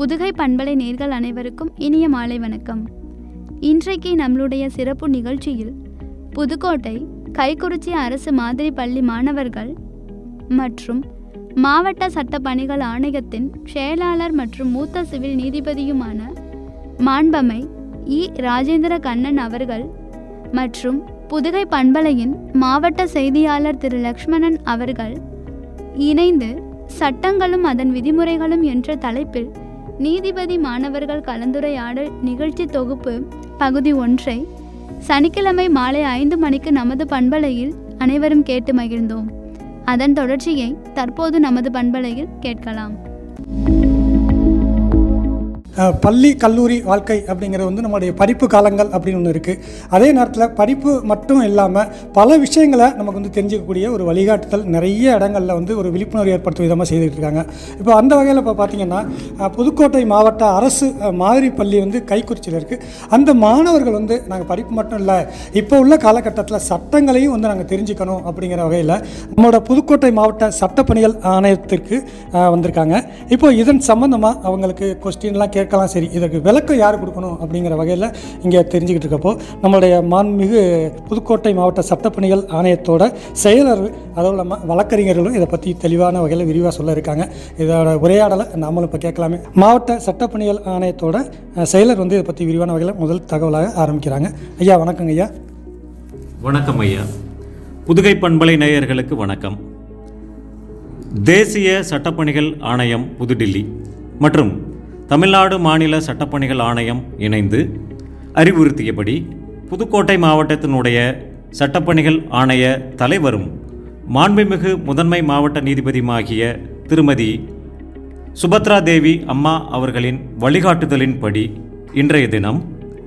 புதுகை பண்பலை நேர்கள் அனைவருக்கும் இனிய மாலை வணக்கம் இன்றைக்கு நம்மளுடைய சிறப்பு நிகழ்ச்சியில் புதுக்கோட்டை கைக்குறிச்சி அரசு மாதிரி பள்ளி மாணவர்கள் மற்றும் மாவட்ட சட்ட பணிகள் ஆணையத்தின் செயலாளர் மற்றும் மூத்த சிவில் நீதிபதியுமான மாண்பமை இ ராஜேந்திர கண்ணன் அவர்கள் மற்றும் புதுகை பண்பலையின் மாவட்ட செய்தியாளர் திரு லக்ஷ்மணன் அவர்கள் இணைந்து சட்டங்களும் அதன் விதிமுறைகளும் என்ற தலைப்பில் நீதிபதி மாணவர்கள் கலந்துரையாடல் நிகழ்ச்சி தொகுப்பு பகுதி ஒன்றை சனிக்கிழமை மாலை ஐந்து மணிக்கு நமது பண்பலையில் அனைவரும் கேட்டு மகிழ்ந்தோம் அதன் தொடர்ச்சியை தற்போது நமது பண்பலையில் கேட்கலாம் அஹ், பள்ளி கல்லூரி வாழ்க்கை அப்படிங்கிறது வந்து நம்மளுடைய படிப்பு காலங்கள் அப்படின்னு ஒன்று இருக்குது அதே நேரத்தில் படிப்பு மட்டும் இல்லாமல் பல விஷயங்களை நமக்கு வந்து தெரிஞ்சுக்கக்கூடிய ஒரு வழிகாட்டுதல் நிறைய இடங்களில் வந்து ஒரு விழிப்புணர்வு ஏற்படுத்தும் விதமாக செய்துட்டு இருக்காங்க இப்போ அந்த வகையில் இப்போ பார்த்தீங்கன்னா அஹ், புதுக்கோட்டை மாவட்ட அரசு அஹ், மாதிரி பள்ளி வந்து கைக்குறிச்சியில் இருக்குது அந்த மாணவர்கள் வந்து நாங்கள் படிப்பு மட்டும் இல்லை இப்போ உள்ள காலகட்டத்தில் சட்டங்களையும் வந்து நாங்கள் தெரிஞ்சுக்கணும் அப்படிங்கிற வகையில் நம்மளோட புதுக்கோட்டை மாவட்ட சட்டப்பணிகள் ஆணையத்திற்கு அஹ், வந்திருக்காங்க இப்போ இதன் சம்மந்தமாக அவங்களுக்கு கொஸ்டின்லாம் கேட்கலாம் சரி இதற்கு விளக்கம் யார் கொடுக்கணும் அப்படிங்கிற வகையில் இங்கே தெரிஞ்சுக்கிட்டு இருக்கப்போ நம்மளுடைய மாண்புமிகு புதுக்கோட்டை மாவட்ட சட்டப்பணிகள் ஆணையத்தோட செயலர் அதுவும் இல்லாமல் வழக்கறிஞர்களும் இதை பற்றி தெளிவான வகையில் விரிவாக சொல்ல இருக்காங்க இதோட உரையாடலை நாமளும் இப்போ கேட்கலாமே மாவட்ட சட்டப்பணிகள் ஆணையத்தோட அஹ், செயலர் வந்து இதை பற்றி விரிவான வகையில் முதல் தகவலாக ஆரம்பிக்கிறாங்க ஐயா வணக்கங்க ஐயா வணக்கம் ஐயா புதுகை பண்பலை நேயர்களுக்கு வணக்கம் தேசிய சட்டப்பணிகள் ஆணையம் புதுடில்லி மற்றும் தமிழ்நாடு மாநில சட்டப்பணிகள் ஆணையம் இணைந்து அறிவுறுத்தியபடி புதுக்கோட்டை மாவட்டத்தினுடைய சட்டப்பணிகள் ஆணைய தலைவரும் மாண்புமிகு முதன்மை மாவட்ட நீதிபதியுமாகிய திருமதி சுபத்ரா தேவி அம்மா அவர்களின் வழிகாட்டுதலின்படி இன்றைய தினம்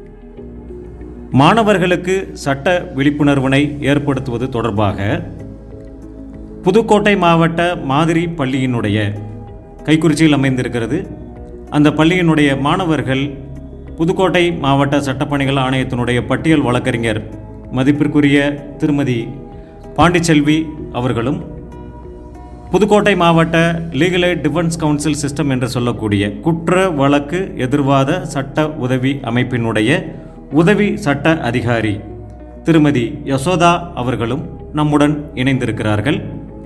மாணவர்களுக்கு சட்ட விழிப்புணர்வினை ஏற்படுத்துவது தொடர்பாக புதுக்கோட்டை மாவட்ட மாதிரி பள்ளியினுடைய கைக்குறிச்சியில் அமைந்திருக்கிறது அந்த பள்ளியினுடைய மாணவர்கள் புதுக்கோட்டை மாவட்ட சட்டப்பணிகள் ஆணையத்தினுடைய பட்டியல் வழக்கறிஞர் மதிப்பிற்குரிய திருமதி பாண்டிச்செல்வி அவர்களும் புதுக்கோட்டை மாவட்ட legal aid defence council system என்று சொல்லக்கூடிய குற்ற வழக்கு எதிர்வாத சட்ட உதவி அமைப்பினுடைய உதவி சட்ட அதிகாரி திருமதி யசோதா அவர்களும் நம்முடன் இணைந்திருக்கிறார்கள்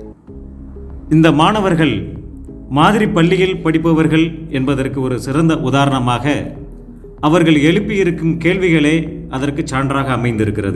இந்த மாணவர்கள் மாதிரி பள்ளியில் படிப்பவர்கள் என்பதற்கு ஒரு சிறந்த உதாரணமாக அவர்கள் எழுப்பியிருக்கும் கேள்விகளே அதற்கு சான்றாக அமைந்திருக்கிறது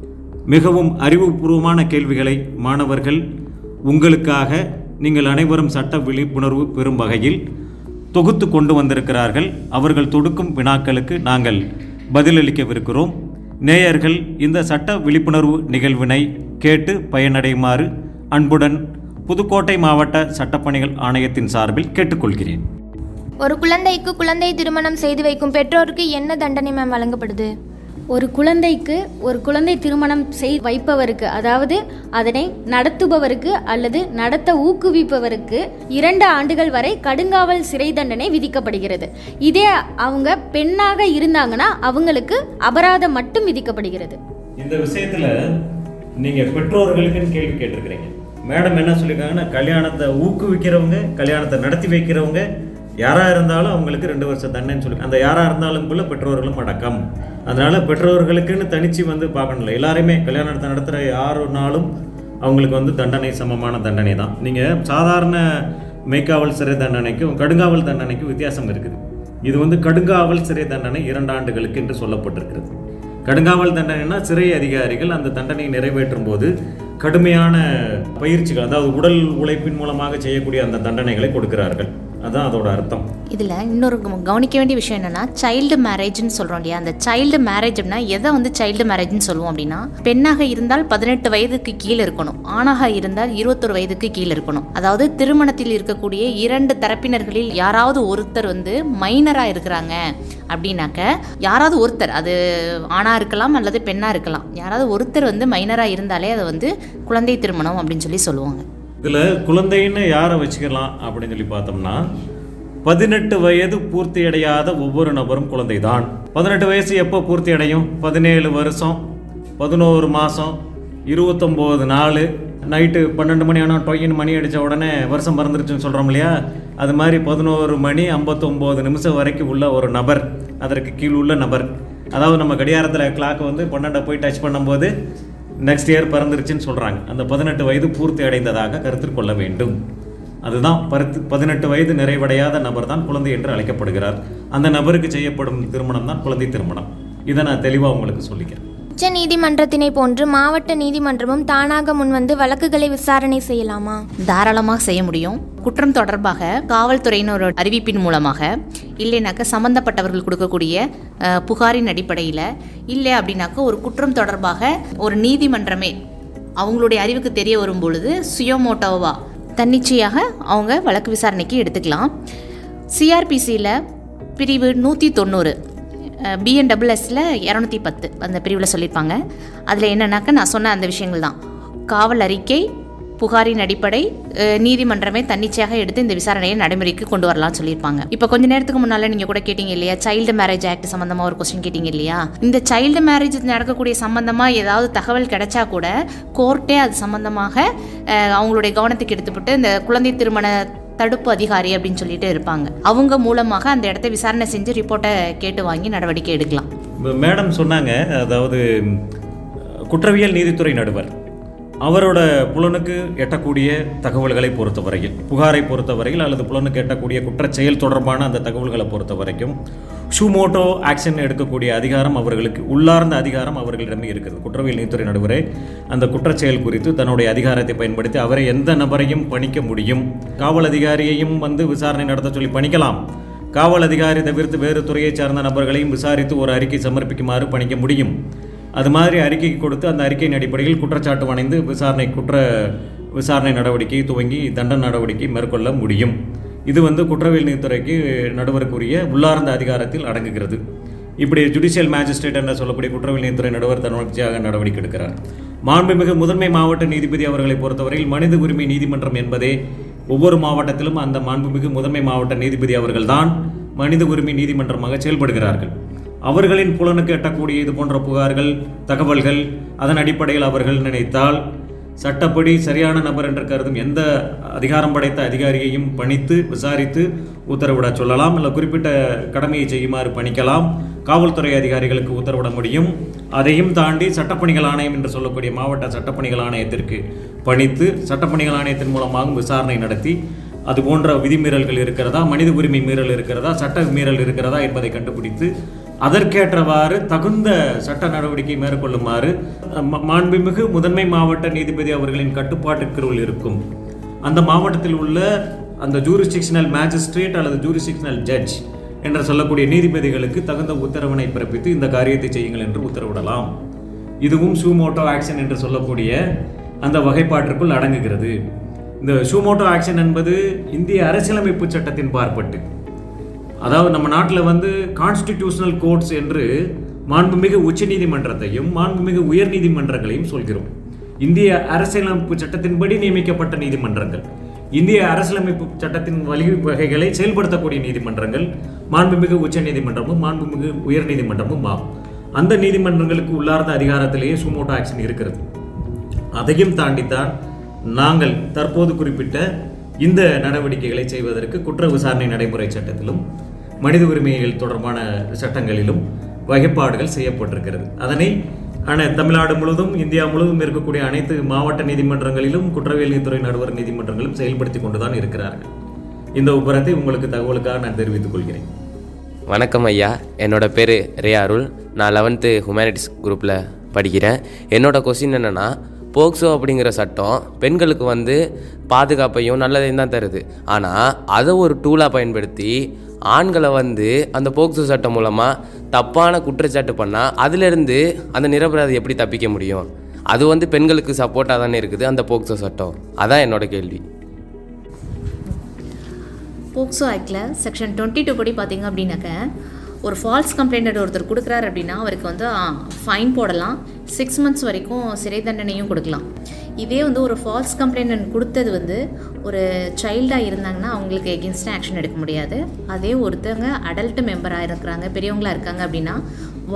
மிகவும் அறிவுபூர்வமான கேள்விகளை மாணவர்கள் உங்களுக்காக நீங்கள் அனைவரும் சட்ட விழிப்புணர்வு பெறும் வகையில் தொகுத்து கொண்டு வந்திருக்கிறார்கள் அவர்கள் தொடுக்கும் வினாக்களுக்கு நாங்கள் பதிலளிக்கவிருக்கிறோம் நேயர்கள் இந்த சட்ட விழிப்புணர்வு நிகழ்வினை கேட்டு பயனடையுமாறு அன்புடன் புதுக்கோட்டை மாவட்ட சட்டப்பணிகள் ஆணையத்தின் சார்பில் கேட்டுக்கொள்கிறேன் ஒரு குழந்தைக்கு குழந்தை திருமணம் செய்து வைக்கும் பெற்றோருக்கு என்ன தண்டனை மேம் வழங்கப்படுது ஒரு குழந்தைக்கு ஒரு குழந்தை திருமணம் செய் வைப்பவருக்கு அதாவது அதனை நடத்துபவருக்கு அல்லது நடத்த ஊக்குவிப்பவருக்கு இரண்டு ஆண்டுகள் வரை கடுங்காவல் சிறை தண்டனை விதிக்கப்படுகிறது இதே அவங்க பெண்ணாக இருந்தாங்கன்னா அவங்களுக்கு அபராதம் மட்டும் விதிக்கப்படுகிறது இந்த விஷயத்துல நீங்க பெற்றோர்களுக்குன்னு கேள்வி கேட்டிருக்கிறீங்க மேடம் என்ன சொல்லியிருக்காங்கன்னா கல்யாணத்தை ஊக்குவிக்கிறவங்க கல்யாணத்தை நடத்தி வைக்கிறவங்க யாரா இருந்தாலும் அவங்களுக்கு ரெண்டு வருஷம் தண்டனைன்னு சொல்லி அந்த யாரா இருந்தாலும் கூட பெற்றோர்களும் அடக்கம் அதனால பெற்றோர்களுக்குன்னு தனிச்சு வந்து பார்க்கணும்ல எல்லாருமே கல்யாணத்தை நடத்துகிற யாருனாலும் அவங்களுக்கு வந்து தண்டனை சமமான தண்டனை தான் நீங்க சாதாரண மெய்க்காவல் சிறை தண்டனைக்கும் கடுங்காவல் தண்டனைக்கும் வித்தியாசம் இருக்குது இது வந்து கடுங்காவல் சிறை தண்டனை இரண்டு ஆண்டுகளுக்கு என்று சொல்லப்பட்டிருக்கிறது கடுங்காவல் தண்டனைனா சிறை அதிகாரிகள் அந்த தண்டனையை நிறைவேற்றும் போது கடுமையான பயிற்சிகள் அதாவது உடல் உழைப்பின் மூலமாக செய்யக்கூடிய அந்த தண்டனைகளை கொடுக்கிறார்கள் அதான் அதோட அர்த்தம் இதில் இன்னொரு கவ- கவனிக்க வேண்டிய விஷயம் என்னன்னா சைல்டு மேரேஜ்னு சொல்கிறோம் இல்லையா அந்த சைல்டு மேரேஜ்னா எதை வந்து சைல்டு மேரேஜ்னு சொல்லுவோம் அப்படின்னா பெண்ணாக இருந்தால் பதினெட்டு வயதுக்கு கீழே இருக்கணும் ஆணாக இருந்தால் இருபத்தொரு வயதுக்கு கீழே இருக்கணும் அதாவது திருமணத்தில் இருக்கக்கூடிய இரண்டு தரப்பினர்களில் யாராவது ஒருத்தர் வந்து மைனராக இருக்கிறாங்க அப்படின்னாக்க யாராவது ஒருத்தர் அது ஆணாக இருக்கலாம் அல்லது பெண்ணாக இருக்கலாம் யாராவது ஒருத்தர் வந்து மைனராக இருந்தாலே அதை வந்து குழந்தை திருமணம் அப்படின்னு சொல்லி சொல்லுவாங்க இதில் குழந்தைன்னு யாரை வச்சுக்கலாம் அப்படின்னு சொல்லி பார்த்தோம்னா பதினெட்டு வயது பூர்த்தி அடையாத ஒவ்வொரு நபரும் குழந்தைதான் பதினெட்டு வயசு எப்போ பூர்த்தி அடையும் பதினேழு வருஷம் பதினோரு மாதம் இருபத்தொம்போது நாள் நைட்டு பன்னெண்டு மணி ஆனால் டொய்யின் மணி அடித்த உடனே வருஷம் பிறந்துருச்சுன்னு சொல்கிறோம் இல்லையா அது மாதிரி பதினோரு மணி ஐம்பத்தொம்போது நிமிஷம் வரைக்கும் உள்ள ஒரு நபர் அதற்கு கீழ் உள்ள நபர் அதாவது நம்ம கடிகாரத்தில் கிளாக் வந்து பன்னெண்டை போய் டச் பண்ணும்போது நெக்ஸ்ட் இயர் பிறந்துருச்சுன்னு சொல்கிறாங்க அந்த பதினெட்டு வயது பூர்த்தி அடைந்ததாக கருத்தில் கொள்ள வேண்டும் அதுதான் பருத்து பதினெட்டு வயது நிறைவடையாத நபர் தான் குழந்தை என்று அழைக்கப்படுகிறார் அந்த நபருக்கு செய்யப்படும் திருமணம் தான் குழந்தை திருமணம் இதை நான் தெளிவாக உங்களுக்கு சொல்லிக்கிறேன் உச்ச நீதிமன்றத்தினை போன்று மாவட்ட நீதிமன்றமும் தானாக முன்வந்து வழக்குகளை விசாரணை செய்யலாமா தாராளமாக செய்ய முடியும் குற்றம் தொடர்பாக காவல்துறையின் ஒரு அறிவிப்பின் மூலமாக இல்லைனாக்கா சம்பந்தப்பட்டவர்கள் கொடுக்கக்கூடிய அஹ், புகாரின் அடிப்படையில் இல்லை அப்படின்னாக்கா ஒரு குற்றம் தொடர்பாக ஒரு நீதிமன்றமே அவங்களுடைய அறிவுக்கு தெரிய வரும் பொழுது சுயமோட்டோவா தன்னிச்சையாக அவங்க வழக்கு விசாரணைக்கு எடுத்துக்கலாம் சிஆர்பிசியில் பிரிவு நூற்றி தொண்ணூறு பிஎன்டபிள்எஸில் இரநூத்தி பத்து அந்த பிரிவில் சொல்லியிருப்பாங்க அதில் என்னன்னாக்கா நான் சொன்ன அந்த விஷயங்கள் தான் காவல் அறிக்கை புகாரின் அடிப்படை அஹ், நீதிமன்றமே தன்னிச்சையாக எடுத்து இந்த விசாரணையை நடைமுறைக்கு கொண்டு வரலாம்னு சொல்லியிருப்பாங்க இப்போ கொஞ்ச நேரத்துக்கு முன்னால் நீங்கள் கூட கேட்டீங்க இல்லையா சைல்டு மேரேஜ் ஆக்ட் சம்மந்தமாக ஒரு கொஸ்டின் கேட்டீங்க இல்லையா இந்த சைல்டு மேரேஜ் நடக்கக்கூடிய சம்மந்தமாக ஏதாவது தகவல் கிடைச்சா கூட கோர்ட்டே அது சம்மந்தமாக அஹ், அவங்களுடைய கவனத்துக்கு எடுத்துப்பட்டு இந்த குழந்தை திருமண தடுப்பு அதிகாரி அப்படின்னு சொல்லிட்டு இருப்பாங்க அவங்க மூலமாக அந்த இடத்த விசாரணை செஞ்சு ரிப்போர்ட்டை கேட்டு வாங்கி நடவடிக்கை எடுக்கலாம் இப்போ மேடம் சொன்னாங்க அதாவது ம், குற்றவியல் நீதித்துறை நடுவர் அவரோட புலனுக்கு எட்டக்கூடிய தகவல்களை பொறுத்தவரையில் புகாரை பொறுத்தவரையில் அல்லது புலனுக்கு எட்டக்கூடிய குற்றச் செயல் தொடர்பான அந்த தகவல்களை பொறுத்த வரைக்கும் ஷூமோட்டோ ஆக்ஷன் எடுக்கக்கூடிய அதிகாரம் அவர்களுக்கு உள்ளார்ந்த அதிகாரம் அவர்களிடம் இருக்கிறது குற்றவியல் நீதித்துறை நடுவரே அந்த குற்றச் செயல் குறித்து தன்னுடைய அதிகாரத்தை பயன்படுத்தி அவரை எந்த நபரையும் பணிக்க முடியும் காவல் அதிகாரியையும் வந்து விசாரணை நடத்த சொல்லி பணிக்கலாம் காவல் அதிகாரி தவிர்த்து வேறு துறையைச் சார்ந்த நபர்களையும் விசாரித்து ஒரு அறிக்கை சமர்ப்பிக்குமாறு பணிக்க முடியும் அது மாதிரி அறிக்கை கொடுத்து அந்த அறிக்கையின் அடிப்படையில் குற்றச்சாட்டு வணைந்து விசாரணை குற்ற விசாரணை நடவடிக்கை துவங்கி தண்டனை நடவடிக்கை மேற்கொள்ள முடியும் இது வந்து குற்றவியல் நீதித்துறைக்கு நடுவருக்குரிய உள்ளார்ந்த அதிகாரத்தில் அடங்குகிறது இப்படி ஜுடிஷியல் மேஜிஸ்ட்ரேட் என்ற சொல்லக்கூடிய குற்றவியல் நீதித்துறை நடுவர் தன்னிச்சையாக நடவடிக்கை எடுக்கிறார் மாண்புமிகு முதன்மை மாவட்ட நீதிபதி அவர்களை பொறுத்தவரையில் மனித உரிமை நீதிமன்றம் என்பதே ஒவ்வொரு மாவட்டத்திலும் அந்த மாண்புமிகு முதன்மை மாவட்ட நீதிபதி அவர்கள்தான் மனித உரிமை நீதிமன்றமாக செயல்படுகிறார்கள் அவர்களின் புலனுக்கு எட்டக்கூடிய இது போன்ற புகார்கள் தகவல்கள் அதன் அடிப்படையில் அவர்கள் நினைத்தால் சட்டப்படி சரியான நபர் என்று கருதும் எந்த அதிகாரம் படைத்த அதிகாரியையும் பணித்து விசாரித்து உத்தரவிட சொல்லலாம் இல்லை குறிப்பிட்ட கடமையை செய்யுமாறு பணிக்கலாம் காவல்துறை அதிகாரிகளுக்கு உத்தரவிட முடியும் அதையும் தாண்டி சட்டப்பணிகள் ஆணையம் என்று சொல்லக்கூடிய மாவட்ட சட்டப்பணிகள் ஆணையத்திற்கு பணித்து சட்டப்பணிகள் ஆணையத்தின் மூலமாகவும் விசாரணை நடத்தி அது போன்ற விதிமீறல்கள் இருக்கிறதா மனித உரிமை மீறல் இருக்கிறதா சட்ட மீறல் இருக்கிறதா என்பதை கண்டுபிடித்து அதற்கேற்றவாறு தகுந்த சட்ட நடவடிக்கை மேற்கொள்ளுமாறு ம- மாண்புமிகு முதன்மை மாவட்ட நீதிபதி அவர்களின் கட்டுப்பாட்டுக்குள் இருக்கும் அந்த மாவட்டத்தில் உள்ள அந்த ஜூரிஸ்டிக்ஷனல் மேஜிஸ்ட்ரேட் அல்லது ஜூரிஸ்டிக்ஷனல் ஜட்ஜ் என்று சொல்லக்கூடிய நீதிபதிகளுக்கு தகுந்த உத்தரவினை பிறப்பித்து இந்த காரியத்தை செய்யுங்கள் என்று உத்தரவிடலாம் இதுவும் சூமோட்டோ ஆக்ஷன் என்று சொல்லக்கூடிய அந்த வகைப்பாட்டிற்குள் அடங்குகிறது இந்த சூமோட்டோ ஆக்ஷன் என்பது இந்திய அரசியலமைப்பு சட்டத்தின் பார்ப்பட்டு அதாவது நம்ம நாட்டில் வந்து கான்ஸ்டிடியூஷனல் கோர்ட்ஸ் என்று மாண்புமிகு உச்சநீதிமன்றத்தையும் மாண்புமிகு உயர்நீதிமன்றங்களையும் சொல்கிறோம் இந்திய அரசியலமைப்பு சட்டத்தின்படி நியமிக்கப்பட்ட நீதிமன்றங்கள் இந்திய அரசியலமைப்பு சட்டத்தின் வழிவகைகளை செயல்படுத்தக்கூடிய நீதிமன்றங்கள் மாண்புமிகு உச்சநீதிமன்றமும் மாண்புமிகு உயர்நீதிமன்றமும் ஆகும் அந்த நீதிமன்றங்களுக்கு உள்ளார்ந்த அதிகாரத்திலேயே சுமோட்டோ ஆக்ஷன் இருக்கிறது அதையும் தாண்டித்தான் நாங்கள் தற்போது குறிப்பிட்ட இந்த நடவடிக்கைகளை செய்வதற்கு குற்ற விசாரணை நடைமுறை சட்டத்திலும் மனித உரிமைகள் தொடர்பான சட்டங்களிலும் வகைப்பாடுகள் செய்யப்பட்டிருக்கிறது அதனை அன தமிழ்நாடு முழுவதும் இந்தியா முழுவதும் இருக்கக்கூடிய அனைத்து மாவட்ட நீதிமன்றங்களிலும் குற்றவியல் நீதித்துறை நடுவர் நீதிமன்றங்களும் செயல்படுத்தி கொண்டுதான் இருக்கிறார்கள் இந்த உபரத்தை உங்களுக்கு தகவலுக்காக நான் தெரிவித்துக் கொள்கிறேன் வணக்கம் ஐயா என்னோட பேர் ரே அருள் நான் லெவன்த்து ஹுமானிட்டிஸ் குரூப்பில் படிக்கிறேன் என்னோட கொஸ்டின் என்னென்னா போக்சோ அப்படிங்கிற சட்டம் பெண்களுக்கு வந்து பாதுகாப்பையும் நல்லதையும் தான் தருது ஆனால் அதை ஒரு டூலாக பயன்படுத்தி ஆண்களை வந்து அந்த போக்சோ சட்டம் மூலமாக தப்பான குற்றச்சாட்டு பண்ணால் அதிலிருந்து அந்த நிரபராதி எப்படி தப்பிக்க முடியும் அது வந்து பெண்களுக்கு சப்போர்ட்டாக தானே இருக்குது அந்த போக்சோ சட்டம் அதான் என்னோட கேள்வி போக்சோ ஆக்டில் செக்ஷன் டுவெண்ட்டி டூ படி பார்த்தீங்க அப்படின்னாக்க ஒரு ஃபால்ஸ் கம்ப்ளைண்ட் ஒருத்தர் கொடுக்குறாரு அப்படின்னா அவருக்கு வந்து ஃபைன் போடலாம் சிக்ஸ் மந்த்ஸ் வரைக்கும் சிறை தண்டனையும் கொடுக்கலாம் இதே வந்து ஒரு ஃபால்ஸ் கம்ப்ளைண்ட் கொடுத்தது வந்து ஒரு சைல்டாக இருந்தாங்கன்னா அவங்களுக்கு எகென்ஸ்டாக ஆக்ஷன் எடுக்க முடியாது அதே ஒருத்தவங்க அடல்ட் மெம்பராக இருக்கிறாங்க பெரியவங்களா இருக்காங்க அப்படின்னா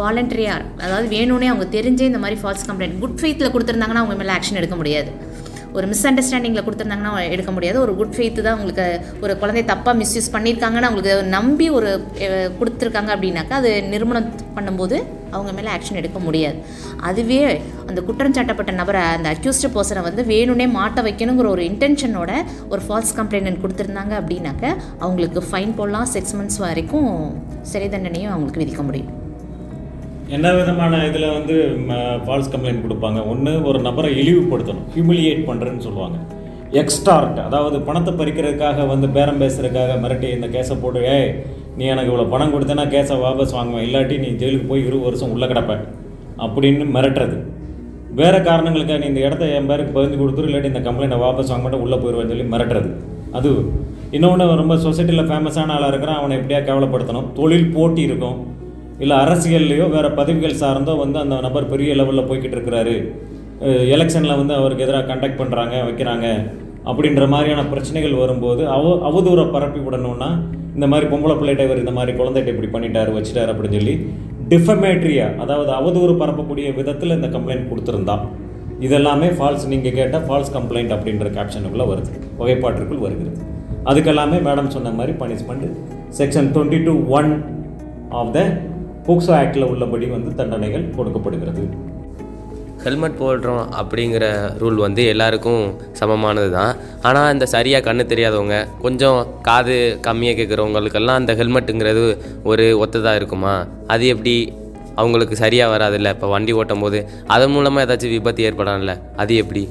வாலண்டரியாக அதாவது வேணும்னே அவங்க தெரிஞ்சே இந்த மாதிரி ஃபால்ஸ் கம்ப்ளைண்ட் குட் ஃபெய்த்தில் கொடுத்துருந்தாங்கன்னா அவங்க மேலே ஆக்ஷன் எடுக்க முடியாது ஒரு மிஸ் அண்டர்ஸ்டாண்டிங்கில் கொடுத்துருந்தாங்கன்னா எடுக்க முடியாது ஒரு குட் ஃபெய்த்து தான் உங்களுக்கு ஒரு குழந்தை தப்பாக மிஸ்யூஸ் பண்ணியிருக்காங்கன்னு அவங்களுக்கு நம்பி ஒரு அஹ், கொடுத்துருக்காங்க அப்படின்னாக்கா அது நிறுவனம் பண்ணும்போது அவங்க மேலே ஆக்ஷன் எடுக்க முடியாது அதுவே அந்த குற்றம் சாட்டப்பட்ட நபரை அந்த அக்யூஸ்டு பர்சனை வந்து வேணும்னே மாட்ட வைக்கணுங்கிற ஒரு இன்டென்ஷனோட ஒரு ஃபால்ஸ் கம்ப்ளைண்ட் கொடுத்துருந்தாங்க அப்படின்னாக்க அவங்களுக்கு ஃபைன் போடலாம் சிக்ஸ் மந்த்ஸ் வரைக்கும் சிறை தண்டனையும் அவங்களுக்கு விதிக்க முடியும் என்ன விதமான இதில் வந்து ஃபால்ஸ் கம்ப்ளைண்ட் கொடுப்பாங்க ஒன்று ஒரு நபரை இழிவுபடுத்தணும் ஹியூமிலியேட் பண்ணுறேன்னு சொல்லுவாங்க எக்ஸ்டார்ட் அதாவது பணத்தை பறிக்கிறதுக்காக வந்து பேரம் பேசுறதுக்காக மிரட்டி இந்த கேஸை போட்டு ஏய் நீ எனக்கு இவ்வளோ பணம் கொடுத்தேன்னா கேஸை வாபஸ் வாங்குவேன் இல்லாட்டி நீ ஜெயிலுக்கு போய் இருபது வருஷம் உள்ளே கிடப்ப அப்படின்னு மிரட்டுறது வேறு காரணங்களுக்காக நீ இந்த இடத்த என் பேருக்கு பகிர்ந்து கொடுத்துரு இல்லாட்டி இந்த கம்ப்ளைண்ட்டை வாபஸ் வாங்க மாட்டேன் உள்ளே போயிடுவேன்னு சொல்லி மிரட்டுறது அது இன்னொன்று ரொம்ப சொசைட்டியில் ஃபேமஸான ஆளாக இருக்கிறான் அவனை எப்படியா கேவலப்படுத்தணும் தொழில் போட்டி இருக்கும் இல்லை அரசியல்லையோ வேறு பதவிகள் சார்ந்தோ வந்து அந்த நபர் பெரிய லெவலில் போய்கிட்டு இருக்கிறாரு எலெக்ஷனில் வந்து அவருக்கு எதிராக கண்டக்ட் பண்ணுறாங்க வைக்கிறாங்க அப்படின்ற மாதிரியான பிரச்சனைகள் வரும்போது அவ அவதூறை பரப்பி விடணும்னா இந்த மாதிரி பொம்பளை பிள்ளைகிட்ட இவர் இந்த மாதிரி குழந்தைகிட்ட இப்படி பண்ணிட்டாரு வச்சுட்டாரு அப்படின்னு சொல்லி டிஃபமேட்ரியா அதாவது அவதூறு பரப்பக்கூடிய விதத்தில் இந்த கம்ப்ளைண்ட் கொடுத்துருந்தா இதெல்லாமே ஃபால்ஸ் நீங்கள் கேட்ட ஃபால்ஸ் கம்ப்ளைண்ட் அப்படின்ற கேப்ஷனுக்குள்ளே வருது வகைப்பாட்டிற்குள் வருகிறது அதுக்கெல்லாமே மேடம் சொன்ன மாதிரி punishment section twenty two one of the POCSO ஆக்டில் உள்ளபடி வந்து தண்டனைகள் கொடுக்கப்படுகிறது ஹெல்மெட் போடுறோம் அப்படிங்கிற ரூல் வந்து எல்லாருக்கும் சமமானது தான் ஆனால் இந்த சரியாக கண்ணு தெரியாதவங்க கொஞ்சம் காது கம்மியாக கேட்குறவங்களுக்கெல்லாம் அந்த ஹெல்மெட்டுங்கிறது ஒரு ஒத்ததாக இருக்குமா அது எப்படி அவங்களுக்கு சரியாக வராதுல்ல இப்போ வண்டி ஓட்டும் போது அதன் மூலமாக ஏதாச்சும் விபத்து ஏற்படலாம்ல அது எப்படி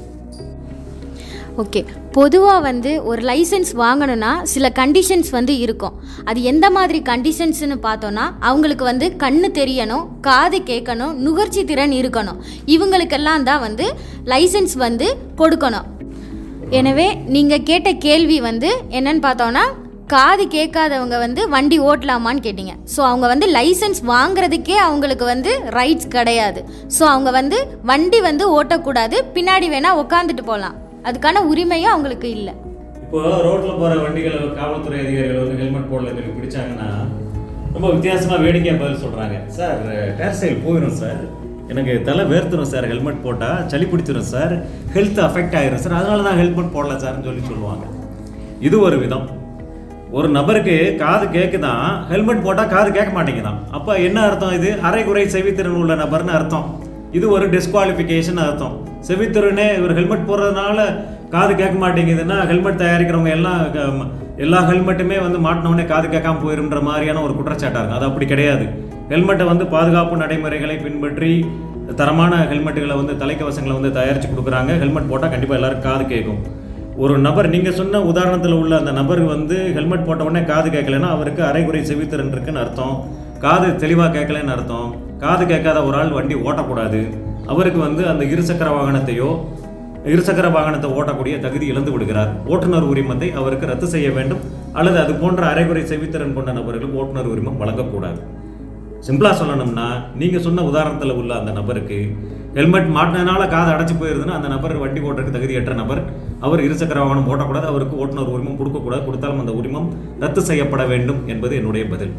ஓகே பொதுவாக வந்து ஒரு லைசன்ஸ் வாங்கணும்னா சில கண்டிஷன்ஸ் வந்து இருக்கும் அது எந்த மாதிரி கண்டிஷன்ஸ்னு பார்த்தோன்னா அவங்களுக்கு வந்து கண்ணு தெரியணும் காது கேட்கணும் நுகர்ச்சி திறன் இருக்கணும் இவங்களுக்கெல்லாம் தான் வந்து லைசன்ஸ் வந்து கொடுக்கணும் எனவே நீங்கள் கேட்ட கேள்வி வந்து என்னன்னு பார்த்தோன்னா காது கேட்காதவங்க வந்து வண்டி ஓட்டலாமான்னு கேட்டிங்க ஸோ அவங்க வந்து லைசன்ஸ் வாங்குறதுக்கே அவங்களுக்கு வந்து ரைட்ஸ் கிடையாது ஸோ அவங்க வந்து வண்டி வந்து ஓட்டக்கூடாது பின்னாடி வேணால் உக்காந்துட்டு போகலாம் அதுக்கான உரிமையும் அவங்களுக்கு இல்லை இப்போ ரோட்டில் போகிற வண்டிகளை காவல்துறை அதிகாரிகள் வந்து ஹெல்மெட் போடல சொல்லி பிடிச்சாங்கன்னா ரொம்ப வித்தியாசமாக வேடிக்கையாக பதில் சொல்கிறாங்க சார் டேர் ஸ்டைல் போயிடும் சார் எனக்கு தலை வேர்த்துடும் சார் ஹெல்மெட் போட்டால் சளி பிடிச்சிடும் சார் ஹெல்த் அஃபெக்ட் ஆயிரும் சார் அதனால தான் ஹெல்மெட் போடல சார்னு சொல்லி சொல்லுவாங்க இது ஒரு விதம் ஒரு நபருக்கு காது கேட்குதான் ஹெல்மெட் போட்டால் காது கேட்க மாட்டேங்குதான் அப்போ என்ன அர்த்தம் இது அரைகுறை செவித்திறன் உள்ள நபர்னு அர்த்தம் இது ஒரு டிஸ்குவாலிஃபிகேஷன் அர்த்தம் செவித்திறனே இவர் ஹெல்மெட் போடுறதுனால காது கேட்க மாட்டேங்குதுன்னா ஹெல்மெட் தயாரிக்கிறவங்க எல்லாம் க- எல்லா ஹெல்மெட்டுமே வந்து மாட்டினவுடனே காது கேட்காம போயிருன்ற மாதிரியான ஒரு குற்றச்சாட்டாக இருக்கும் அது அப்படி கிடையாது ஹெல்மெட்டை வந்து பாதுகாப்பு நடைமுறைகளை பின்பற்றி தரமான ஹெல்மெட்டுகளை வந்து தலைக்கவசங்களை வந்து தயாரித்து கொடுக்குறாங்க ஹெல்மெட் போட்டால் கண்டிப்பாக எல்லாரும் காது கேட்கும் ஒரு நபர் நீங்கள் சொன்ன உதாரணத்தில் உள்ள அந்த நபர் வந்து ஹெல்மெட் போட்ட உடனே காது கேட்கலன்னா அவருக்கு அரைகுறை செவித்திறன் இருக்குன்னு அர்த்தம் காது தெளிவாக கேட்கலன்னு அர்த்தம் காது கேட்காத ஒரு ஆள் வண்டி ஓட்டக்கூடாது அவருக்கு வந்து அந்த இருசக்கர வாகனத்தையோ இருசக்கர வாகனத்தை ஓட்டக்கூடிய தகுதி இழந்து விடுகிறார் ஓட்டுநர் உரிமத்தை அவருக்கு ரத்து செய்ய வேண்டும் அல்லது அது போன்ற அரைகுறை செவித்திறன் கொண்ட நபர்களுக்கு ஓட்டுநர் உரிமம் வழங்கக்கூடாது சிம்பிளாக சொல்லணும்னா நீங்கள் சொன்ன உதாரணத்தில் உள்ள அந்த நபருக்கு ஹெல்மெட் மாட்டினதுனால காது அடைச்சு போயிருதுன்னா அந்த நபர் வண்டி ஓட்டுறதுக்கு தகுதியற்ற நபர் அவர் இருசக்கர வாகனம் ஓட்டக்கூடாது அவருக்கு ஓட்டுநர் உரிமம் கொடுக்கக்கூடாது கொடுத்தாலும் அந்த உரிமம் ரத்து செய்யப்பட வேண்டும் என்பது என்னுடைய பதில்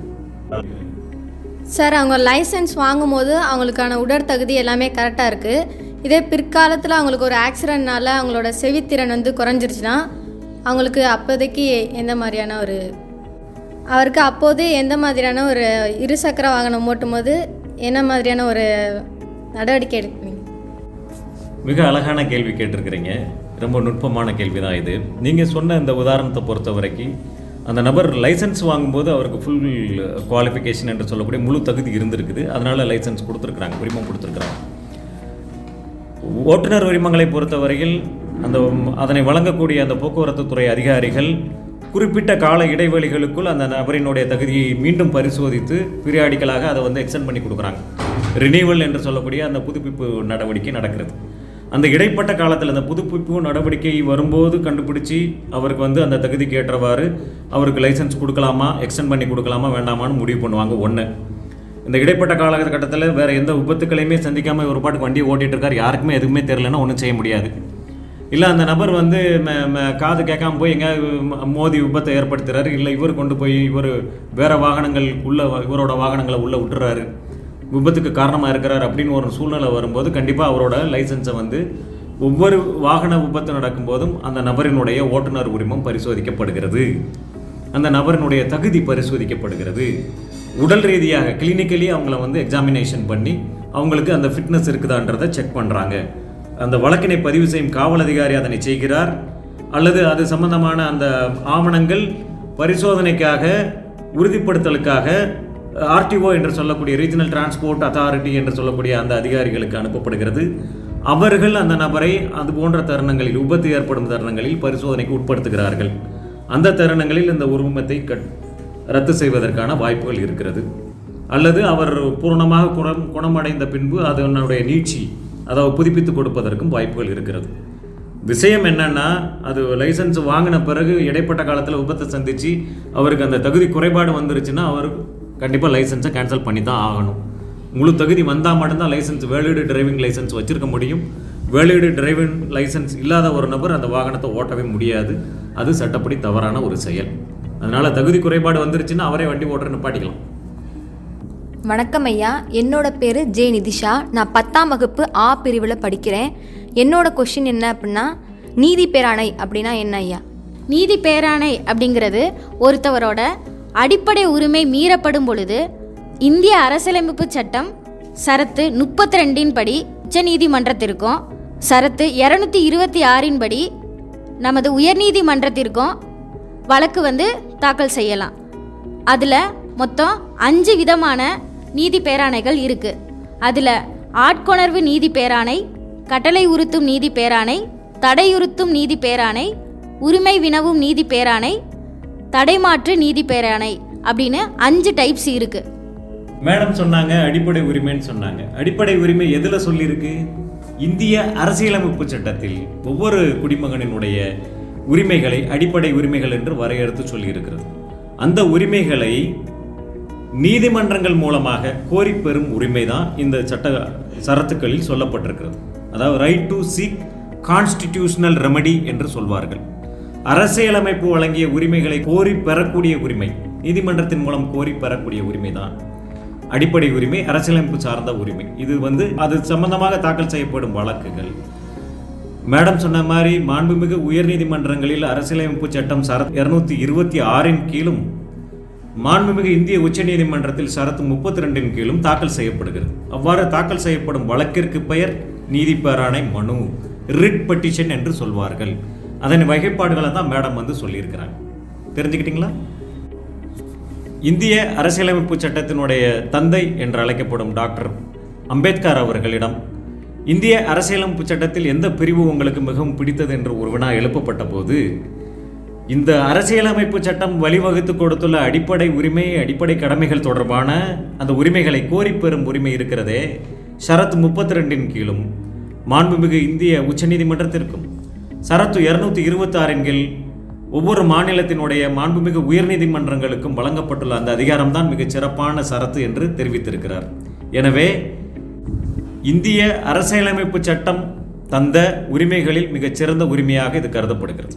சார் அவங்க லைசன்ஸ் வாங்கும்போது அவங்களுக்கான உடற்தகுதி எல்லாமே கரெக்டாக இருக்குது இதே பிற்காலத்தில் அவங்களுக்கு ஒரு ஆக்சிடென்ட்னால அவங்களோட செவித்திறன் வந்து குறைஞ்சிருச்சுன்னா அவங்களுக்கு அப்போதைக்கு எந்த மாதிரியான ஒரு அவருக்கு அப்போது எந்த மாதிரியான ஒரு இருசக்கர வாகனம் ஓட்டும்போது என்ன மாதிரியான ஒரு நடவடிக்கை எடுப்பீங்க மிக அழகான கேள்வி கேட்டிருக்கிறீங்க ரொம்ப நுட்பமான கேள்வி தான் இது நீங்கள் சொன்ன இந்த உதாரணத்தை பொறுத்த வரைக்கும் அந்த நபர் லைசன்ஸ் வாங்கும்போது அவருக்கு ஃபுல் குவாலிஃபிகேஷன் என்று சொல்லக்கூடிய முழு தகுதி இருந்திருக்குது அதனால லைசன்ஸ் கொடுத்துருக்குறாங்க உரிமம் கொடுத்துருக்குறாங்க ஓட்டுநர் உரிமங்களை பொறுத்தவரையில் அந்த அதனை வழங்கக்கூடிய அந்த போக்குவரத்து துறை அதிகாரிகள் குறிப்பிட்ட கால இடைவெளிகளுக்குள் அந்த நபரினுடைய தகுதியை மீண்டும் பரிசோதித்து பீரியாடிக்கலாக அதை வந்து எக்ஸ்டெண்ட் பண்ணி கொடுக்குறாங்க ரினிவல் என்று சொல்லக்கூடிய அந்த புதுப்பிப்பு நடவடிக்கை நடக்கிறது அந்த இடைப்பட்ட காலத்தில் அந்த புதுப்பிப்பு நடவடிக்கை வரும்போது கண்டுபிடிச்சி அவருக்கு வந்து அந்த தகுதிக்கு ஏற்றவாறு அவருக்கு லைசன்ஸ் கொடுக்கலாமா எக்ஸ்டெண்ட் பண்ணி கொடுக்கலாமா வேண்டாமான்னு முடிவு பண்ணுவாங்க ஒன்று இந்த இடைப்பட்ட காலகட்டத்தில் வேற எந்த விபத்துக்களையுமே சந்திக்காம ஒரு பாட்டுக்கு வண்டியை ஓட்டிட்டு இருக்காரு யாருக்குமே எதுவுமே தெரியலன்னா ஒன்றும் செய்ய முடியாது இல்லை அந்த நபர் வந்து ம- ம- காது கேட்காம போய் எங்கேயாவது ம- மோதி விபத்தை ஏற்படுத்துறாரு இல்லை இவர் கொண்டு போய் இவர் வேற வாகனங்கள் உள்ள இவரோட வாகனங்களை உள்ள விட்டுறாரு விபத்துக்கு காரணமாக இருக்கிறார் அப்படின்னு ஒரு சூழ்நிலை வரும்போது கண்டிப்பாக அவரோட லைசன்ஸை வந்து ஒவ்வொரு வாகன விபத்து நடக்கும்போதும் அந்த நபரினுடைய ஓட்டுநர் உரிமம் பரிசோதிக்கப்படுகிறது அந்த நபரினுடைய தகுதி பரிசோதிக்கப்படுகிறது உடல் ரீதியாக கிளினிக்கலி அவங்கள வந்து எக்ஸாமினேஷன் பண்ணி அவங்களுக்கு அந்த ஃபிட்னஸ் இருக்குதான்றதை செக் பண்ணுறாங்க அந்த வழக்கினை பதிவு செய்யும் காவல் அதிகாரி அதனை செய்கிறார் அல்லது அது சம்பந்தமான அந்த ஆவணங்கள் பரிசோதனைக்காக உறுதிப்படுத்தலுக்காக ஆர்டிஓ என்று சொல்லக்கூடிய ரீஜனல் டிரான்ஸ்போர்ட் அத்தாரிட்டி என்று சொல்லக்கூடிய அந்த அதிகாரிகளுக்கு அனுப்பப்படுகிறது அவர்கள் அந்த நபரை அது போன்ற தருணங்களில் விபத்து ஏற்படும் தருணங்களில் பரிசோதனைக்கு உட்படுத்துகிறார்கள் அந்த தருணங்களில் இந்த உரிமத்தை கட் ரத்து செய்வதற்கான வாய்ப்புகள் இருக்கிறது அல்லது அவர் பூரணமாக குணம் குணமடைந்த பின்பு அதனுடைய நீட்சி அதாவது புதுப்பித்து கொடுப்பதற்கும் வாய்ப்புகள் இருக்கிறது விஷயம் என்னன்னா அது லைசன்ஸ் வாங்கின பிறகு இடைப்பட்ட காலத்தில் விபத்தை சந்திச்சு அவருக்கு அந்த தகுதி குறைபாடு வந்துருச்சுன்னா அவர் கண்டிப்பாக லைசன்ஸை கேன்சல் பண்ணி தான் ஆகணும் முழு தகுதி வந்தால் மட்டும்தான் லைசன்ஸ் வேலிடு டிரைவிங் லைசன்ஸ் வச்சிருக்க முடியும் வேலிடு டிரைவிங் லைசன்ஸ் இல்லாத ஒரு நபர் அந்த வாகனத்தை ஓட்டவே முடியாது அது சட்டப்படி தவறான ஒரு செயல் அதனால தகுதி குறைபாடு வந்துருச்சுன்னா அவரே வண்டி ஓட்டுற நிப்பாட்டிக்கலாம் வணக்கம் ஐயா என்னோட பேர் ஜே நிதிஷா நான் பத்தாம் வகுப்பு ஆ பிரிவில் படிக்கிறேன் என்னோட கொஷின் என்ன அப்படின்னா நீதி பேராணை அப்படின்னா என்ன ஐயா நீதி பேராணை அப்படிங்கிறது ஒருத்தவரோட அடிப்படை உரிமை மீறப்படும் பொழுது இந்திய அரசியலமைப்பு சட்டம் சரத்து முப்பத்தி ரெண்டின் படி உச்சநீதிமன்றத்திற்கும் சரத்து இரநூத்தி இருபத்தி ஆறின் படி நமது உயர்நீதிமன்றத்திற்கும் வழக்கு வந்து தாக்கல் செய்யலாம் அதில் மொத்தம் அஞ்சு விதமான நீதி பேராணைகள் இருக்குது அதில் ஆட்கொணர்வு நீதி பேராணை கட்டளை உறுத்தும் நீதி பேராணை தடையுறுத்தும் நீதி பேராணை உரிமை வினவும் நீதி பேராணை தடைமாற்று நீதி பேராணை அப்படின்னு அஞ்சு டைப்ஸ் இருக்குது மேடம் சொன்னாங்க அடிப்படை உரிமைன்னு சொன்னாங்க அடிப்படை உரிமை எதுல சொல்லியிருக்கு இந்திய அரசியலமைப்பு சட்டத்தில் ஒவ்வொரு குடிமகனினுடைய உரிமைகளை அடிப்படை உரிமைகள் என்று வரையறுத்து சொல்லியிருக்கிறது அந்த உரிமைகளை நீதிமன்றங்கள் மூலமாக கோரி பெறும் உரிமை தான் இந்த சட்ட சரத்துக்களில் சொல்லப்பட்டிருக்கிறது அதாவது right to seek constitutional remedy என்று சொல்வார்கள் அரசியலமைப்பு வழங்கிய உரிமைகளை கோரி பெறக்கூடிய உரிமை நீதிமன்றத்தின் மூலம் கோரி பெறக்கூடிய உரிமை தான் அடிப்படை உரிமை அரசியலமைப்பு சார்ந்த உரிமை இது வந்து அது சம்பந்தமாக தாக்கல் செய்யப்படும் வழக்குகள் மேடம் சொன்ன மாதிரி மாண்புமிகு உயர்நீதிமன்றங்களில் அரசியலமைப்பு சட்டம் சரத் இருநூத்தி இருபத்தி ஆறின் கீழும் மாண்புமிகு இந்திய உச்சநீதிமன்றத்தில் சரத்து முப்பத்தி ரெண்டின் கீழும் தாக்கல் செய்யப்படுகிறது அவ்வாறு தாக்கல் செய்யப்படும் வழக்கிற்கு பெயர் நீதி பேராணை மனு ரிட் பெட்டிஷன் என்று சொல்வார்கள் அதன் வகைப்பாடுகளை தான் மேடம் வந்து சொல்லியிருக்கிறாங்க தெரிஞ்சுக்கிட்டீங்களா இந்திய அரசியலமைப்பு சட்டத்தினுடைய தந்தை என்று அழைக்கப்படும் டாக்டர் அம்பேத்கர் அவர்களிடம் இந்திய அரசியலமைப்பு சட்டத்தில் எந்த பிரிவு உங்களுக்கு மிகவும் பிடித்தது என்று ஒரு வினா எழுப்பப்பட்ட போது இந்த அரசியலமைப்பு சட்டம் வழிவகுத்து கொடுத்துள்ள அடிப்படை உரிமை அடிப்படை கடமைகள் தொடர்பான அந்த உரிமைகளை கோரி பெறும் உரிமை இருக்கிறதே ஷரத் முப்பத்தி ரெண்டின் கீழும் மாண்புமிகு இந்திய உச்சநீதிமன்றத்திற்கும் சரத்து இருநூத்தி இருபத்தி ஆறின் கீழ் ஒவ்வொரு மாநிலத்தினுடைய மாண்புமிகு உயர்நீதிமன்றங்களுக்கும் வழங்கப்பட்டுள்ள அந்த அதிகாரம்தான் மிகச் சிறப்பான சரத்து என்று தெரிவித்திருக்கிறார் எனவே இந்திய அரசியலமைப்பு சட்டம் தந்த உரிமைகளில் மிகச்சிறந்த உரிமையாக இது கருதப்படுகிறது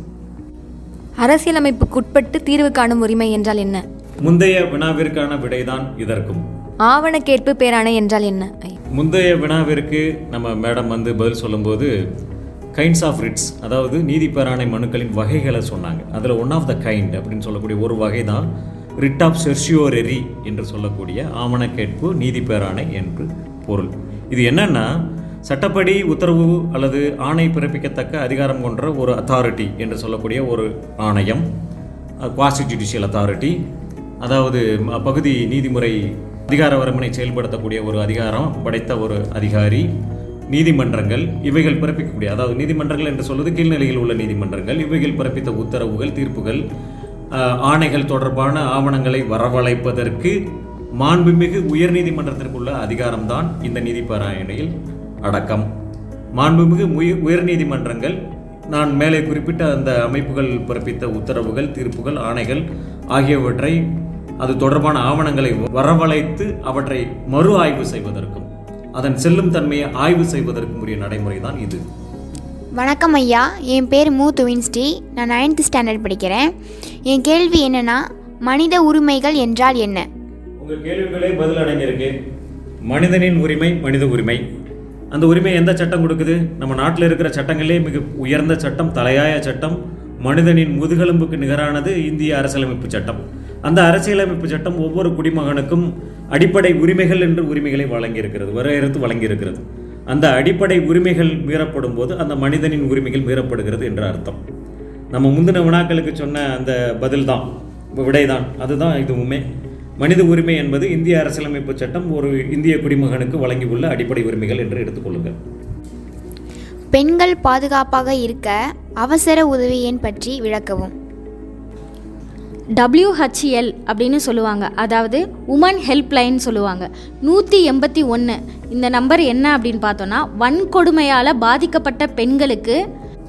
அரசியலமைப்புக்குட்பட்டு தீர்வு காணும் உரிமை என்றால் என்ன முந்தைய வினாவிற்கான விடைதான் இதற்கும் ஆவணக்கேற்பு பேராணை என்றால் என்ன ஐயா முந்தைய வினாவிற்கு நம்ம மேடம் வந்து பதில் சொல்லும்போது கைண்ட்ஸ் ஆஃப் ரிட்ஸ் அதாவது நீதி பேராணை மனுக்களின் வகைகளை சொன்னாங்க அதில் ஒன் ஆஃப் த கைண்ட் அப்படின்னு சொல்லக்கூடிய ஒரு வகை தான் ரிட் ஆஃப் செர்ஷியோரெரி என்று சொல்லக்கூடிய ஆவணக்கேட்பு நீதி பேராணை என்று பொருள் இது என்னன்னா சட்டப்படி உத்தரவு அல்லது ஆணை பிறப்பிக்கத்தக்க அதிகாரம் கொண்ட ஒரு அத்தாரிட்டி என்று சொல்லக்கூடிய ஒரு ஆணையம் குவாசி ஜுடிஷியல் அத்தாரிட்டி அதாவது ம- பகுதி நீதிமுறை அதிகார வரம்பனை செயல்படுத்தக்கூடிய ஒரு அதிகாரம் படைத்த ஒரு அதிகாரி நீதிமன்றங்கள் இவைகள் பிறப்பிக்கக்கூடிய அதாவது நீதிமன்றங்கள் என்று சொல்வது கீழ்நிலையில் உள்ள நீதிமன்றங்கள் இவைகள் பிறப்பித்த உத்தரவுகள் தீர்ப்புகள் அஹ், ஆணைகள் தொடர்பான ஆவணங்களை வரவழைப்பதற்கு மாண்புமிகு உயர்நீதிமன்றத்திற்குள்ள அதிகாரம்தான் இந்த நீதிப்பாராயணையில் அடக்கம் மாண்புமிகு உய- உயர்நீதிமன்றங்கள் நான் மேலே குறிப்பிட்ட அந்த அமைப்புகள் பிறப்பித்த உத்தரவுகள் தீர்ப்புகள் ஆணைகள் ஆகியவற்றை அது தொடர்பான ஆவணங்களை வரவழைத்து அவற்றை மறு ஆய்வு செய்வதற்கும் அதன் செல்லும் தன்மையை ஆய்வு செய்வதற்கும் உரிய நடைமுறை தான் இது வணக்கம் ஐயா என் பேர் மூ துவின்ஸ்டி நான் நைன்த் ஸ்டாண்டர்ட் படிக்கிறேன் என் கேள்வி என்னன்னா மனித உரிமைகள் என்றால் என்ன உங்க கேள்விகளே பதில் அடங்கியிருக்கு மனிதனின் உரிமை மனித உரிமை அந்த உரிமை எந்த சட்டம் கொடுக்குது நம்ம நாட்டில் இருக்கிற சட்டங்களே மிக உயர்ந்த சட்டம் தலையாய சட்டம் மனிதனின் முதுகெலும்புக்கு நிகரானது இந்திய அரசியலமைப்பு சட்டம் அந்த அரசியலமைப்பு சட்டம் ஒவ்வொரு குடிமகனுக்கும் அடிப்படை உரிமைகள் என்று உரிமைகளை வழங்கியிருக்கிறது வரையறுத்து வழங்கியிருக்கிறது அந்த அடிப்படை உரிமைகள் மீறப்படும் போது அந்த மனிதனின் உரிமைகள் மீறப்படுகிறது என்ற அர்த்தம் நம்ம முந்தின வினாக்களுக்கு சொன்ன அந்த பதில் தான் விடைதான் அதுதான் இதுவுமே மனித உரிமை என்பது இந்திய அரசியலமைப்பு சட்டம் ஒரு இந்திய குடிமகனுக்கு வழங்கியுள்ள அடிப்படை உரிமைகள் என்று எடுத்துக்கொள்ளுங்கள் பெண்கள் பாதுகாப்பாக இருக்க அவசர உதவி எண் பற்றி விளக்கவும் WHL அப்படின்னு சொல்லுவாங்க அதாவது உமன் ஹெல்ப்லைன் சொல்லுவாங்க நூற்றி எண்பத்தி ஒன்று இந்த நம்பர் என்ன அப்படின்னு பார்த்தோன்னா வன்கொடுமையால் பாதிக்கப்பட்ட பெண்களுக்கு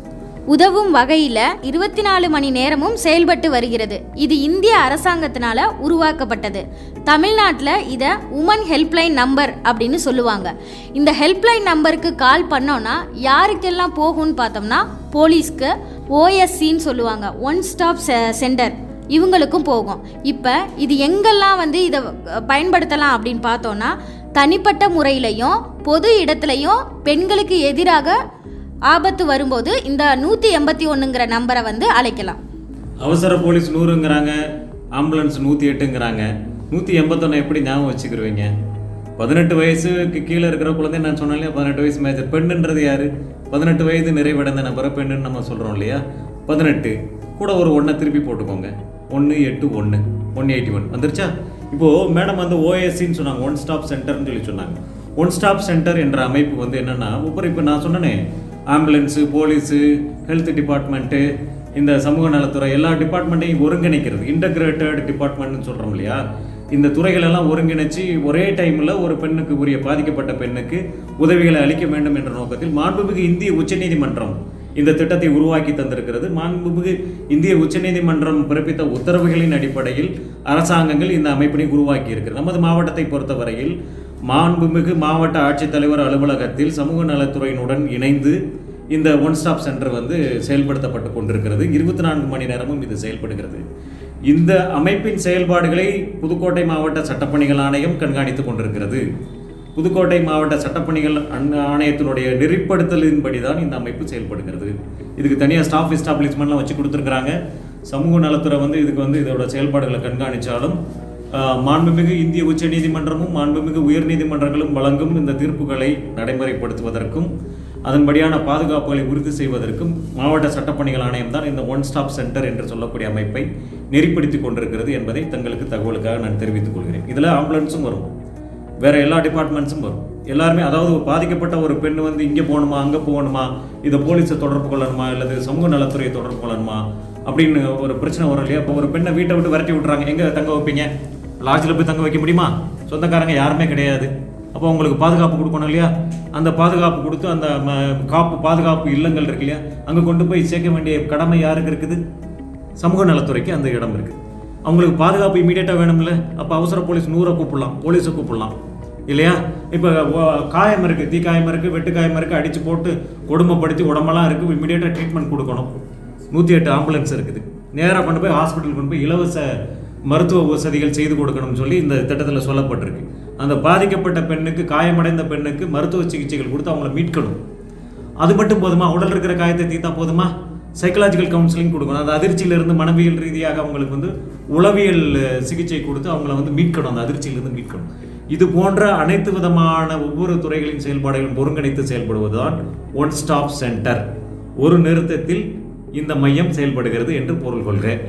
உதவும் வகையில் இருபத்தி நாலு மணி நேரமும் செயல்பட்டு வருகிறது இது இந்திய அரசாங்கத்தினால உருவாக்கப்பட்டது தமிழ்நாட்டில் இதை உமன் ஹெல்ப்லைன் நம்பர் அப்படின்னு சொல்லுவாங்க இந்த ஹெல்ப்லைன் நம்பருக்கு கால் பண்ணோன்னா யாருக்கெல்லாம் போகும்னு பார்த்தோம்னா போலீஸ்க்கு ஓஎஸ்சின்னு சொல்லுவாங்க ஒன் ஸ்டாப் சென்டர் இவங்களுக்கும் போகும் இப்போ இது எங்கெல்லாம் வந்து இதை பயன்படுத்தலாம் அப்படின்னு பார்த்தோன்னா தனிப்பட்ட முறையிலையும் பொது இடத்துலையும் பெண்களுக்கு எதிராக ஆபத்து வரும்போது இந்த நூற்றி எண்பத்தி ஒன்றுங்கிற நம்பரை வந்து அழைக்கலாம் அவசர போலீஸ் நூறுங்கிறாங்க ஆம்புலன்ஸ் நூற்றி எட்டுங்கிறாங்க நூற்றி எண்பத்தொன்று எப்படி ஞாபகம் வச்சுக்கிருவீங்க பதினெட்டு வயசுக்கு கீழே இருக்கிற குழந்தை நான் சொன்னேன் இல்லையா பதினெட்டு வயசு மேஜர் பெண்ணுன்றது யாரு பதினெட்டு வயது நிறைவடைந்த நபரை பெண்ணுன்னு நம்ம சொல்கிறோம் இல்லையா பதினெட்டு கூட ஒரு ஒன்றை திருப்பி போட்டுக்கோங்க ஒன்று எட்டு ஒன்று ஒன் எயிட்டி ஒன் வந்துருச்சா இப்போது மேடம் வந்து ஓஎஸ்சின்னு சொன்னாங்க ஒன் ஸ்டாப் சென்டர்னு சொல்லி சொன்னாங்க ஒன் ஸ்டாப் சென்டர் என்ற அமைப்பு வந்து என்னென்னா இப்போ இப்போ நான் சொன்னனே ஆம்புலன்ஸு போலீஸு ஹெல்த் டிபார்ட்மெண்ட்டு இந்த சமூக நலத்துறை எல்லா டிபார்ட்மெண்ட்டையும் ஒருங்கிணைக்கிறது இன்டகிரேட்டட் டிபார்ட்மெண்ட்னு சொல்கிறோம் இல்லையா இந்த துறைகள் எல்லாம் ஒருங்கிணைச்சு ஒரே டைமில் ஒரு பெண்ணுக்கு உரிய பாதிக்கப்பட்ட பெண்ணுக்கு உதவிகளை அளிக்க வேண்டும் என்ற நோக்கத்தில் மாண்புமிகு இந்திய உச்சநீதிமன்றம் இந்த திட்டத்தை உருவாக்கி தந்திருக்கிறது மாண்புமிகு இந்திய உச்சநீதிமன்றம் பிறப்பித்த உத்தரவுகளின் அடிப்படையில் அரசாங்கங்கள் இந்த அமைப்பினை உருவாக்கி இருக்கிறது நமது மாவட்டத்தை பொறுத்தவரையில் மாண்புமிகு மாவட்ட ஆட்சித்தலைவர் அலுவலகத்தில் சமூக நலத்துறையினுடன் இணைந்து இந்த ஒன் ஸ்டாப் சென்டர் வந்து செயல்படுத்தப்பட்டு கொண்டிருக்கிறது இருபத்தி நான்கு மணி நேரமும் இது செயல்படுகிறது இந்த அமைப்பின் செயல்பாடுகளை புதுக்கோட்டை மாவட்ட சட்டப்பணிகள் ஆணையம் கண்காணித்துக் கொண்டிருக்கிறது புதுக்கோட்டை மாவட்ட சட்டப்பணிகள் அண்- ஆணையத்தினுடைய நெறிப்படுத்தலின்படி தான் இந்த அமைப்பு செயல்படுகிறது இதுக்கு தனியாக ஸ்டாஃப் எஸ்டாப்ளிஷ்மெண்ட்லாம் வச்சு கொடுத்துருக்குறாங்க சமூக நலத்துறை வந்து இதுக்கு வந்து இதோட செயல்பாடுகளை கண்காணித்தாலும் ஆஹ், மாண்புமிகு இந்திய உச்சநீதிமன்றமும் மாண்புமிகு உயர்நீதிமன்றங்களும் வழங்கும் இந்த தீர்ப்புகளை நடைமுறைப்படுத்துவதற்கும் அதன்படியான பாதுகாப்புகளை உறுதி செய்வதற்கும் மாவட்ட சட்டப்பணிகள் ஆணையம் தான் இந்த ஒன் ஸ்டாப் சென்டர் என்று சொல்லக்கூடிய அமைப்பை நெறிப்படுத்தி கொண்டிருக்கிறது என்பதை தங்களுக்கு தகவலுக்காக நான் தெரிவித்துக் கொள்கிறேன் இதில் ஆம்புலன்ஸும் வரும் வேற எல்லா டிபார்ட்மெண்ட்ஸும் வரும் எல்லாருமே அதாவது பாதிக்கப்பட்ட ஒரு பெண் வந்து இங்கே போகணுமா அங்கே போகணுமா இதை போலீஸை தொடர்பு கொள்ளணுமா அல்லது சமூக நலத்துறையை தொடர்பு கொள்ளணுமா அப்படின்னு ஒரு பிரச்சனை வரும் இல்லையா இப்போ ஒரு பெண்ணை வீட்டை விட்டு விரட்டி விட்டுறாங்க எங்கே தங்க வைப்பீங்க லாட்ஜில் போய் தங்க வைக்க முடியுமா சொந்தக்காரங்க யாருமே கிடையாது அப்போ உங்களுக்கு பாதுகாப்பு கொடுக்கணும் இல்லையா அந்த பாதுகாப்பு கொடுத்து அந்த ம- காப்பு பாதுகாப்பு இல்லங்கள் இருக்கு இல்லையா அங்கே கொண்டு போய் சேர்க்க வேண்டிய கடமை யாருக்கு இருக்குது சமூக நலத்துறைக்கு அந்த இடம் இருக்குது அவங்களுக்கு பாதுகாப்பு இமீடியட்டாக வேணும்ல அப்போ அவசர போலீஸ் நூறை கூப்பிடலாம் போலீஸை கூப்பிடலாம் இல்லையா இப்போ காயம் இருக்குது தீ காயம் இருக்குது வெட்டு காயம் இருக்குது அடித்து போட்டு கொடுமைப்படுத்தி உடம்பெல்லாம் இருக்குது இமீடியட்டாக ட்ரீட்மெண்ட் கொடுக்கணும் நூற்றி எட்டு ஆம்புலன்ஸ் இருக்குது நேராக கொண்டு போய் ஹாஸ்பிட்டல் கொண்டு போய் இலவச மருத்துவ வசதிகள் செய்து கொடுக்கணும்னு சொல்லி இந்த திட்டத்தில் சொல்லப்பட்டிருக்கு அந்த பாதிக்கப்பட்ட பெண்ணுக்கு காயமடைந்த பெண்ணுக்கு மருத்துவ சிகிச்சைகள் கொடுத்து அவங்கள மீட்கணும் அது மட்டும் போதுமா உடல் இருக்கிற காயத்தை தீர்த்தா போதுமா சைக்கலாஜிக்கல் கவுன்சிலிங் கொடுக்கணும் அந்த அதிர்ச்சியிலிருந்து மனவியல் ரீதியாக அவங்களுக்கு வந்து உளவியல் அஹ், சிகிச்சை கொடுத்து அவங்கள வந்து மீட்கணும் அந்த அதிர்ச்சியிலிருந்து மீட்கணும் இது போன்ற அனைத்து விதமான ஒவ்வொரு துறைகளின் செயல்பாடுகளும் ஒருங்கிணைத்து செயல்படுவதுதான் ஒன் ஸ்டாப் சென்டர் ஒரு நிறுத்தத்தில் இந்த மையம் செயல்படுகிறது என்று பொருள் கொள்கிறேன்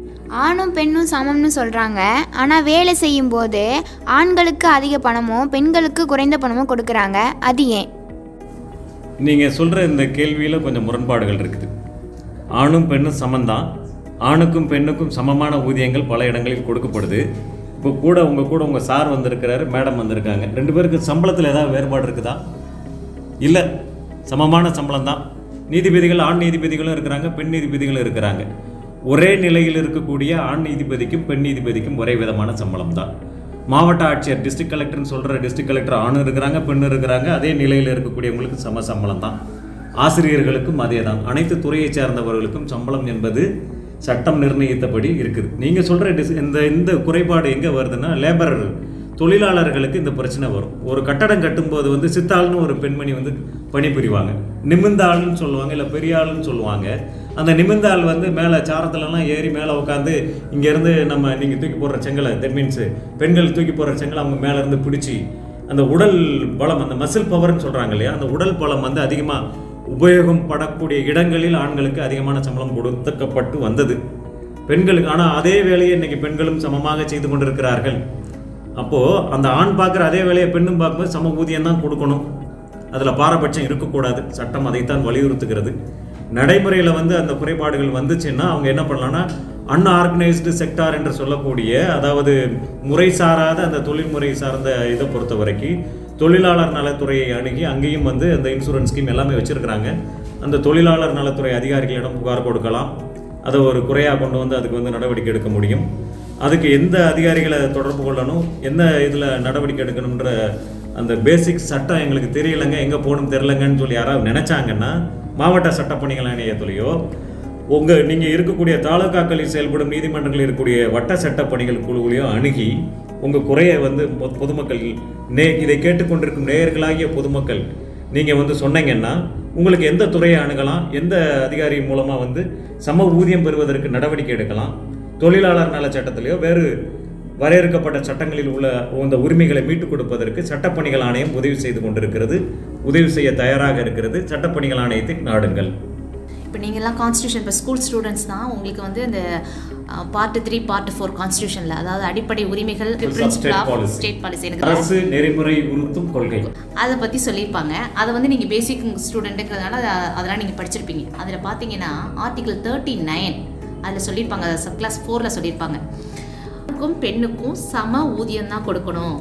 ஆணும் பெண்ணும் சமம்னு சொல்கிறாங்க ஆனால் வேலை செய்யும்போது ஆண்களுக்கு அதிக பணமோ பெண்களுக்கு குறைந்த பணமோ கொடுக்குறாங்க அது ஏன் நீங்கள் சொல்கிற இந்த கேள்வியில் கொஞ்சம் முரண்பாடுகள் இருக்குது ஆணும் பெண்ணும் சமந்தான் ஆணுக்கும் பெண்ணுக்கும் சமமான ஊதியங்கள் பல இடங்களில் கொடுக்கப்படுது இப்போ கூட உங்கள் கூட உங்கள் சார் வந்திருக்கிறாரு மேடம் வந்திருக்காங்க ரெண்டு பேருக்கு சம்பளத்தில் ஏதாவது வேறுபாடு இருக்குதா இல்லை சமமான சம்பளம் தான் நீதிபதிகள் ஆண் நீதிபதிகளும் இருக்கிறாங்க பெண் நீதிபதிகளும் இருக்கிறாங்க ஒரே நிலையில் இருக்கக்கூடிய ஆண் நீதிபதிக்கும் பெண் நீதிபதிக்கும் ஒரே விதமான சம்பளம் தான் மாவட்ட ஆட்சியர் டிஸ்ட்ரிக்ட் கலெக்டர்னு சொல்கிற டிஸ்ட்ரிக்ட் கலெக்டர் ஆணும் இருக்கிறாங்க பெண் இருக்கிறாங்க அதே நிலையில் இருக்கக்கூடியவங்களுக்கு சம சம்பளம் தான் ஆசிரியர்களுக்கும் அதே தான் அனைத்து துறையைச் சேர்ந்தவர்களுக்கும் சம்பளம் என்பது சட்டம் நிர்ணயித்தபடி இருக்குது நீங்கள் சொல்கிற டிஸ் இந்த இந்த குறைபாடு எங்கே வருதுன்னா லேபர் தொழிலாளர்களுக்கு இந்த பிரச்சனை வரும் ஒரு கட்டடம் கட்டும்போது வந்து சித்தாள்னு ஒரு பெண்மணி வந்து பணிபுரிவாங்க நிமிர்ந்த ஆள்னு சொல்லுவாங்க இல்லை பெரிய ஆளுன்னு சொல்லுவாங்க அந்த நிமிர்ந்த ஆள் வந்து மேலே சாரத்துலலாம் ஏறி மேலே உட்காந்து இங்கேருந்து நம்ம நீங்கள் தூக்கி போடுற செங்கலை தட் மீன்ஸ் பெண்கள் தூக்கி போடுற செங்கலை அவங்க மேலே இருந்து பிடிச்சி அந்த உடல் பலம் அந்த மசில் பவர்னு சொல்கிறாங்க இல்லையா அந்த உடல் பலம் வந்து அதிகமாக உபயோகம் படக்கூடிய இடங்களில் ஆண்களுக்கு அதிகமான சம்பளம் கொடுக்கப்பட்டு வந்தது பெண்களுக்கு ஆனால் அதே வேலையை இன்னைக்கு பெண்களும் சமமாக செய்து கொண்டிருக்கிறார்கள் அப்போது அந்த ஆண் பார்க்குற அதே வேலையை பெண்ணும் பார்க்கும்போது சம ஊதியம் தான் கொடுக்கணும் அதில் பாரபட்சம் இருக்கக்கூடாது சட்டம் அதைத்தான் வலியுறுத்துகிறது நடைமுறையில் வந்து அந்த குறைபாடுகள் வந்துச்சுன்னா அவங்க என்ன பண்ணலாம்னா அன்ஆர்கனைஸ்டு செக்டார் என்று சொல்லக்கூடிய அதாவது முறை சாராத அந்த தொழில்முறை சார்ந்த இதை பொறுத்த வரைக்கும் தொழிலாளர் நலத்துறையை அணுகி அங்கேயும் வந்து அந்த இன்சூரன்ஸ் ஸ்கீம் எல்லாமே வச்சுருக்கிறாங்க அந்த தொழிலாளர் நலத்துறை அதிகாரிகளிடம் புகார் கொடுக்கலாம் அதை ஒரு குறையாக கொண்டு வந்து அதுக்கு வந்து நடவடிக்கை எடுக்க முடியும் அதுக்கு எந்த அதிகாரிகளை தொடர்பு கொள்ளணும் எந்த இதில் நடவடிக்கை எடுக்கணுன்ற அந்த பேசிக் சட்டம் எங்களுக்கு தெரியலைங்க எங்கே போகணும் தெரிலங்கன்னு சொல்லி யாராவது நினச்சாங்கன்னா மாவட்ட சட்டப்பணிகள் ஆணையத்துலேயோ உங்கள் நீங்கள் இருக்கக்கூடிய தாலுகாக்களில் செயல்படும் நீதிமன்றங்களில் இருக்கக்கூடிய வட்ட சட்ட பணிகள் குழுவிலையோ அணுகி உங்கள் குறையை வந்து பொ- பொதுமக்கள் நே இதை கேட்டுக்கொண்டிருக்கும் நேயர்களாகிய பொதுமக்கள் நீங்கள் வந்து சொன்னீங்கன்னா உங்களுக்கு எந்த துறையை அணுகலாம் எந்த அதிகாரி மூலமாக வந்து சம ஊதியம் பெறுவதற்கு நடவடிக்கை எடுக்கலாம் தொழிலாளர் நல சட்டத்திலேயோ வேறு வரையறுக்கப்பட்ட சட்டங்களில் உள்ள இந்த உரிமைகளை மீட்டுக் கொடுப்பதற்கு சட்டப்பணிகள் ஆணையம் உதவி செய்து கொண்டிருக்கிறது உதவி செய்ய தயாராக இருக்கிறது சட்டப்பணிகள் ஆணையத்தை நாடுங்கள் இப்போ நீங்கள்லாம் கான்ஸ்டியூஷன் இப்போ ஸ்கூல் ஸ்டூடெண்ட்ஸ் தான் உங்களுக்கு வந்து இந்த பார்ட் த்ரீ பார்ட் ஃபோர் கான்ஸ்டியூஷனில் அதாவது அடிப்படை உரிமைகள் principle State of policy. State policy எனக்கு அரசு நெறிமுறை உறுத்தும் கொள்கை அதை பற்றி சொல்லியிருப்பாங்க அதை வந்து நீங்கள் பேசிக் ஸ்டூடெண்ட்டுங்கிறதுனால அதை- அதெல்லாம் நீங்கள் படிச்சிருப்பீங்க அதில் பார்த்தீங்கன்னா ஆர்டிகல் தேர்ட்டி நைன் அதில் சொல்லியிருப்பாங்க சப் கிளாஸ் ஃபோரில் சொல்லியிருப்பாங்க ஆணுக்கும் பெண்ணுக்கும் சம ஊதியம் தான் கொடுக்கணும்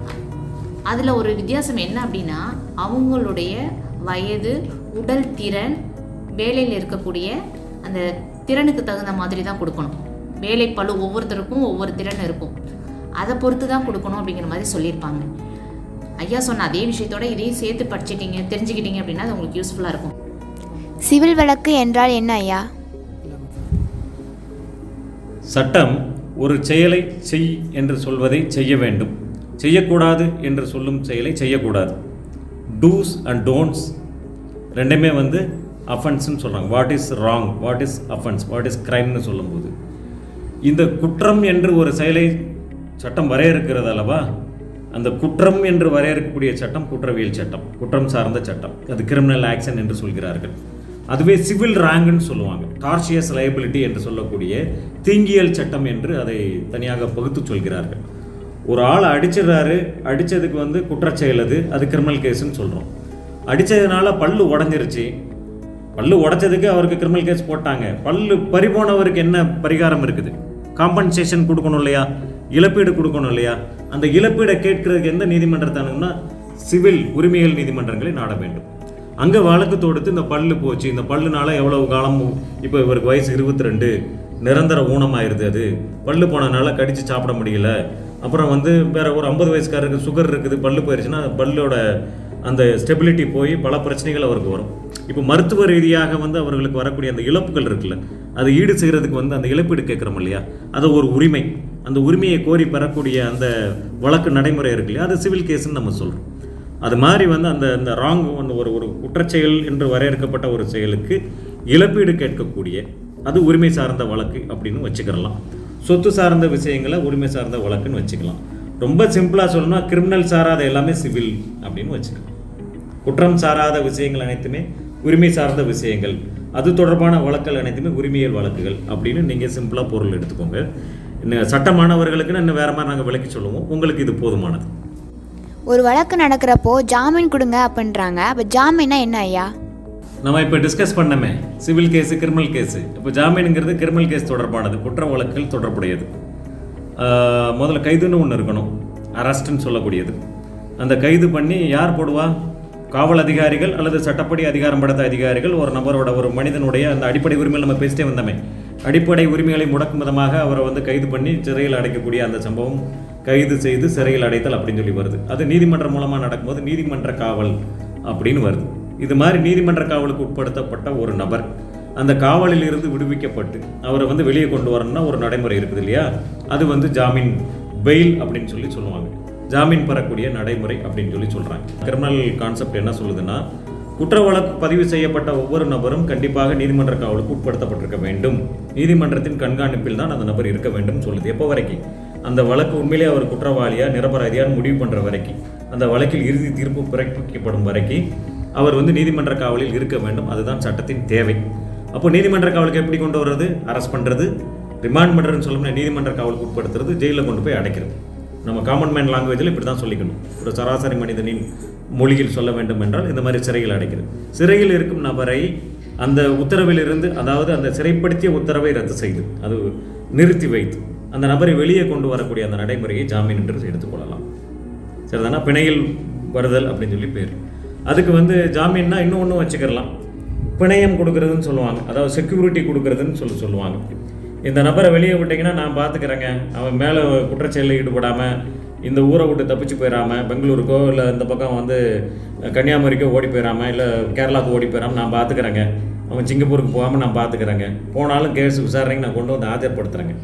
அதில் ஒரு வித்தியாசம் என்ன அப்படின்னா அவங்களுடைய வயது உடல் திறன் வேலையில் இருக்கக்கூடிய அந்த திறனுக்கு தகுந்த மாதிரி தான் கொடுக்கணும் வேலை பளு ஒவ்வொருத்தருக்கும் ஒவ்வொரு திறன் இருக்கும் அதை பொறுத்து தான் கொடுக்கணும் அப்படிங்கிற மாதிரி சொல்லியிருப்பாங்க ஐயா சொன்ன அதே விஷயத்தோட இதையும் சேர்த்து படிச்சிட்டீங்க தெரிஞ்சுக்கிட்டீங்க அப்படின்னா அது உங்களுக்கு யூஸ்ஃபுல்லாக இருக்கும் சிவில் வழக்கு என்றால் என்ன ஐயா சட்டம் ஒரு செயலை செய் என்று சொல்வதை செய்ய வேண்டும் செய்யக்கூடாது என்று சொல்லும் செயலை செய்யக்கூடாது டூஸ் அண்ட் டோன்ட்ஸ் ரெண்டுமே வந்து அஃபென்ஸ்னு சொல்கிறாங்க what is wrong what is offence what is கிரைம்னு சொல்லும்போது இந்த குற்றம் என்று ஒரு செயலை சட்டம் வரையறுக்கிறது அல்லவா அந்த குற்றம் என்று வரையறுக்கக்கூடிய சட்டம் குற்றவியல் சட்டம் குற்றம் சார்ந்த சட்டம் அது கிரிமினல் ஆக்ஷன் என்று சொல்கிறார்கள் அதுவே சிவில் ரேங்குன்னு சொல்லுவாங்க டார்ஷியஸ் லைபிலிட்டி என்று சொல்லக்கூடிய தீங்கியல் சட்டம் என்று அதை தனியாக பகுத்து சொல்கிறார்கள் ஒரு ஆள் அடிச்சிடுறாரு அடித்ததுக்கு வந்து குற்றச்செயல் அது அது கிரிமினல் கேஸ்ன்னு சொல்கிறோம் அடித்ததுனால பல்லு உடஞ்சிருச்சு பல்லு உடைச்சதுக்கு அவருக்கு கிரிமினல் கேஸ் போட்டாங்க பல்லு பறிபோனவருக்கு என்ன பரிகாரம் இருக்குது காம்பன்சேஷன் கொடுக்கணும் இல்லையா இழப்பீடு கொடுக்கணும் இல்லையா அந்த இழப்பீடை கேட்கறதுக்கு எந்த நீதிமன்றத்தை அணுகுனா சிவில் உரிமையல் நீதிமன்றங்களை நாட வேண்டும் அங்கே வழக்கு தொடுத்து இந்த பல்லு போச்சு இந்த பல்லுனால எவ்வளவு காலம் இப்போ இவருக்கு வயசு இருபத்தி ரெண்டு நிரந்தர ஊனமாயிருது அது பல்லு போனனால கடிச்சு சாப்பிட முடியல அப்புறம் வந்து வேற ஒரு ஐம்பது வயசுக்காரருக்கு சுகர் இருக்குது பல்லு போயிருச்சுன்னா பல்லோட அந்த ஸ்டெபிலிட்டி போய் பல பிரச்சனைகள் அவருக்கு வரும் இப்போ மருத்துவ ரீதியாக வந்து அவர்களுக்கு வரக்கூடிய அந்த இழப்புகள் இருக்குல்ல அதை ஈடு செய்கிறதுக்கு வந்து அந்த இழப்பீடு கேட்குறோம் இல்லையா அது ஒரு உரிமை அந்த உரிமையை கோரி பெறக்கூடிய அந்த வழக்கு நடைமுறை இருக்கு இல்லையா அது சிவில் கேஸ்ன்னு நம்ம சொல்கிறோம் அது மாதிரி வந்து அந்த அந்த ராங் அந்த ஒரு ஒரு குற்றச்செயல் என்று வரையறுக்கப்பட்ட ஒரு செயலுக்கு இழப்பீடு கேட்கக்கூடிய அது உரிமை சார்ந்த வழக்கு அப்படின்னு வச்சுக்கிறலாம் சொத்து சார்ந்த விஷயங்களை உரிமை சார்ந்த வழக்குன்னு வச்சுக்கலாம் ரொம்ப சிம்பிளாக சொல்லணும்னா கிரிமினல் சாராத எல்லாமே சிவில் அப்படின்னு வச்சுக்கலாம் குற்றம் சாராத விஷயங்கள் அனைத்துமே உரிமை சார்ந்த விஷயங்கள் அது தொடர்பான வழக்குகள் அனைத்துமே உரிமையல் வழக்குகள் அப்படின்னு நீங்கள் சிம்பிளாக பொருள் எடுத்துக்கோங்க இன்னும் சட்டமானவர்களுக்குன்னு இன்னும் வேற மாதிரி நாங்கள் விளக்கி சொல்லுவோம் உங்களுக்கு இது போதுமானது ஒரு வழக்கு நடக்கிறப்போ ஜாமீன் கொடுங்க அப்படின்றாங்க அப்போ ஜாமீன்னா என்ன ஐயா நம்ம இப்போ டிஸ்கஸ் பண்ணமே சிவில் கேஸு கிரிமினல் கேஸு இப்போ ஜாமீனுங்கிறது கிரிமினல் கேஸ் தொடர்பானது குற்ற வழக்குகள் தொடர்புடையது ஆஹ் முதல்ல கைதுன்னு ஒன்று இருக்கணும் அரெஸ்ட்னு சொல்லக்கூடியது அந்த கைது பண்ணி யார் போடுவா காவல் அதிகாரிகள் அல்லது சட்டப்படி அதிகாரம் படைத்த அதிகாரிகள் ஒரு நபரோட ஒரு மனிதனுடைய அந்த அடிப்படை உரிமைகள் நம்ம பேசிட்டே வந்தோமே அடிப்படை உரிமைகளை முடக்கும் விதமாக அவரை வந்து கைது பண்ணி சிறையில் அடைக்கக்கூடிய அந்த சம்பவம் கைது செய்து சிறையில் அடைத்தல் அப்படின்னு சொல்லி வருது அது நீதிமன்றம் மூலமாக நடக்கும்போது நீதிமன்ற காவல் அப்படின்னு வருது இது மாதிரி நீதிமன்ற காவலுக்கு உட்படுத்தப்பட்ட ஒரு நபர் அந்த காவலில் இருந்து விடுவிக்கப்பட்டு அவரை வந்து வெளியே கொண்டு வரணும்னா ஒரு நடைமுறை இருக்குது இல்லையா அது வந்து ஜாமீன் பெயில் அப்படின்னு சொல்லி சொல்லுவாங்க ஜாமீன் பெறக்கூடிய நடைமுறை அப்படின்னு சொல்லி சொல்கிறாங்க கிரிமினல் கான்செப்ட் என்ன சொல்லுதுன்னா குற்ற வழக்கு பதிவு செய்யப்பட்ட ஒவ்வொரு நபரும் கண்டிப்பாக நீதிமன்ற காவலுக்கு உட்படுத்தப்பட்டிருக்க வேண்டும் நீதிமன்றத்தின் கண்காணிப்பில் தான் அந்த நபர் இருக்க வேண்டும் சொல்லுது எப்போ வரைக்கும் அந்த வழக்கு உண்மையிலே அவர் குற்றவாளியா நிரபராதியான்னு முடிவு பண்ணுற வரைக்கும் அந்த வழக்கில் இறுதி தீர்ப்பு பிறப்பிக்கப்படும் வரைக்கும் அவர் வந்து நீதிமன்ற காவலில் இருக்க வேண்டும் அதுதான் சட்டத்தின் தேவை அப்போ நீதிமன்ற காவலுக்கு எப்படி கொண்டு வர்றது அரெஸ்ட் பண்ணுறது ரிமாண்ட் பண்ணுறதுன்னு சொல்லணும்னா நீதிமன்ற காவலுக்கு உட்படுத்துறது ஜெயிலில் கொண்டு போய் அடைக்கிறது நம்ம காமன் மேன் லாங்குவேஜில் இப்படி தான் சொல்லிக்கணும் ஒரு சராசரி மனிதனின் மொழியில் சொல்ல வேண்டும் என்றால் இந்த மாதிரி சிறையில் அடைக்கிறது சிறையில் இருக்கும் நபரை அந்த உத்தரவிலிருந்து அதாவது அந்த சிறைப்படுத்திய உத்தரவை ரத்து செய்து அது நிறுத்தி வைத்து அந்த நபரை வெளியே கொண்டு வரக்கூடிய அந்த நடைமுறையை ஜாமீன் என்று எடுத்துக்கொள்ளலாம் சரிதானா பிணையில் வருதல் அப்படின்னு சொல்லி பேர் அதுக்கு வந்து ஜாமீன்னா இன்னும் ஒன்றும் வச்சுக்கிறலாம் பிணையம் கொடுக்கறதுன்னு சொல்லுவாங்க அதாவது செக்யூரிட்டி கொடுக்கறதுன்னு சொல்லி சொல்லுவாங்க இந்த நபரை வெளியே விட்டீங்கன்னா நான் பார்த்துக்கிறேங்க அவன் மேலே குற்றச்செயலில் ஈடுபடாமல் இந்த ஊரை விட்டு தப்பிச்சு போயிடாம பெங்களூருக்கோ இல்லை இந்த பக்கம் வந்து கன்னியாகுமரிக்கோ ஓடி போயிடாம இல்லை கேரளாவுக்கு ஓடி போயிடாம நான் பார்த்துக்கிறேங்க அவன் சிங்கப்பூருக்கு போகாமல் நான் பார்த்துக்கிறேங்க போனாலும் கேஸ் விசாரணைக்கு நான் கொண்டு வந்து ஆஜர்படுத்துகிறேங்க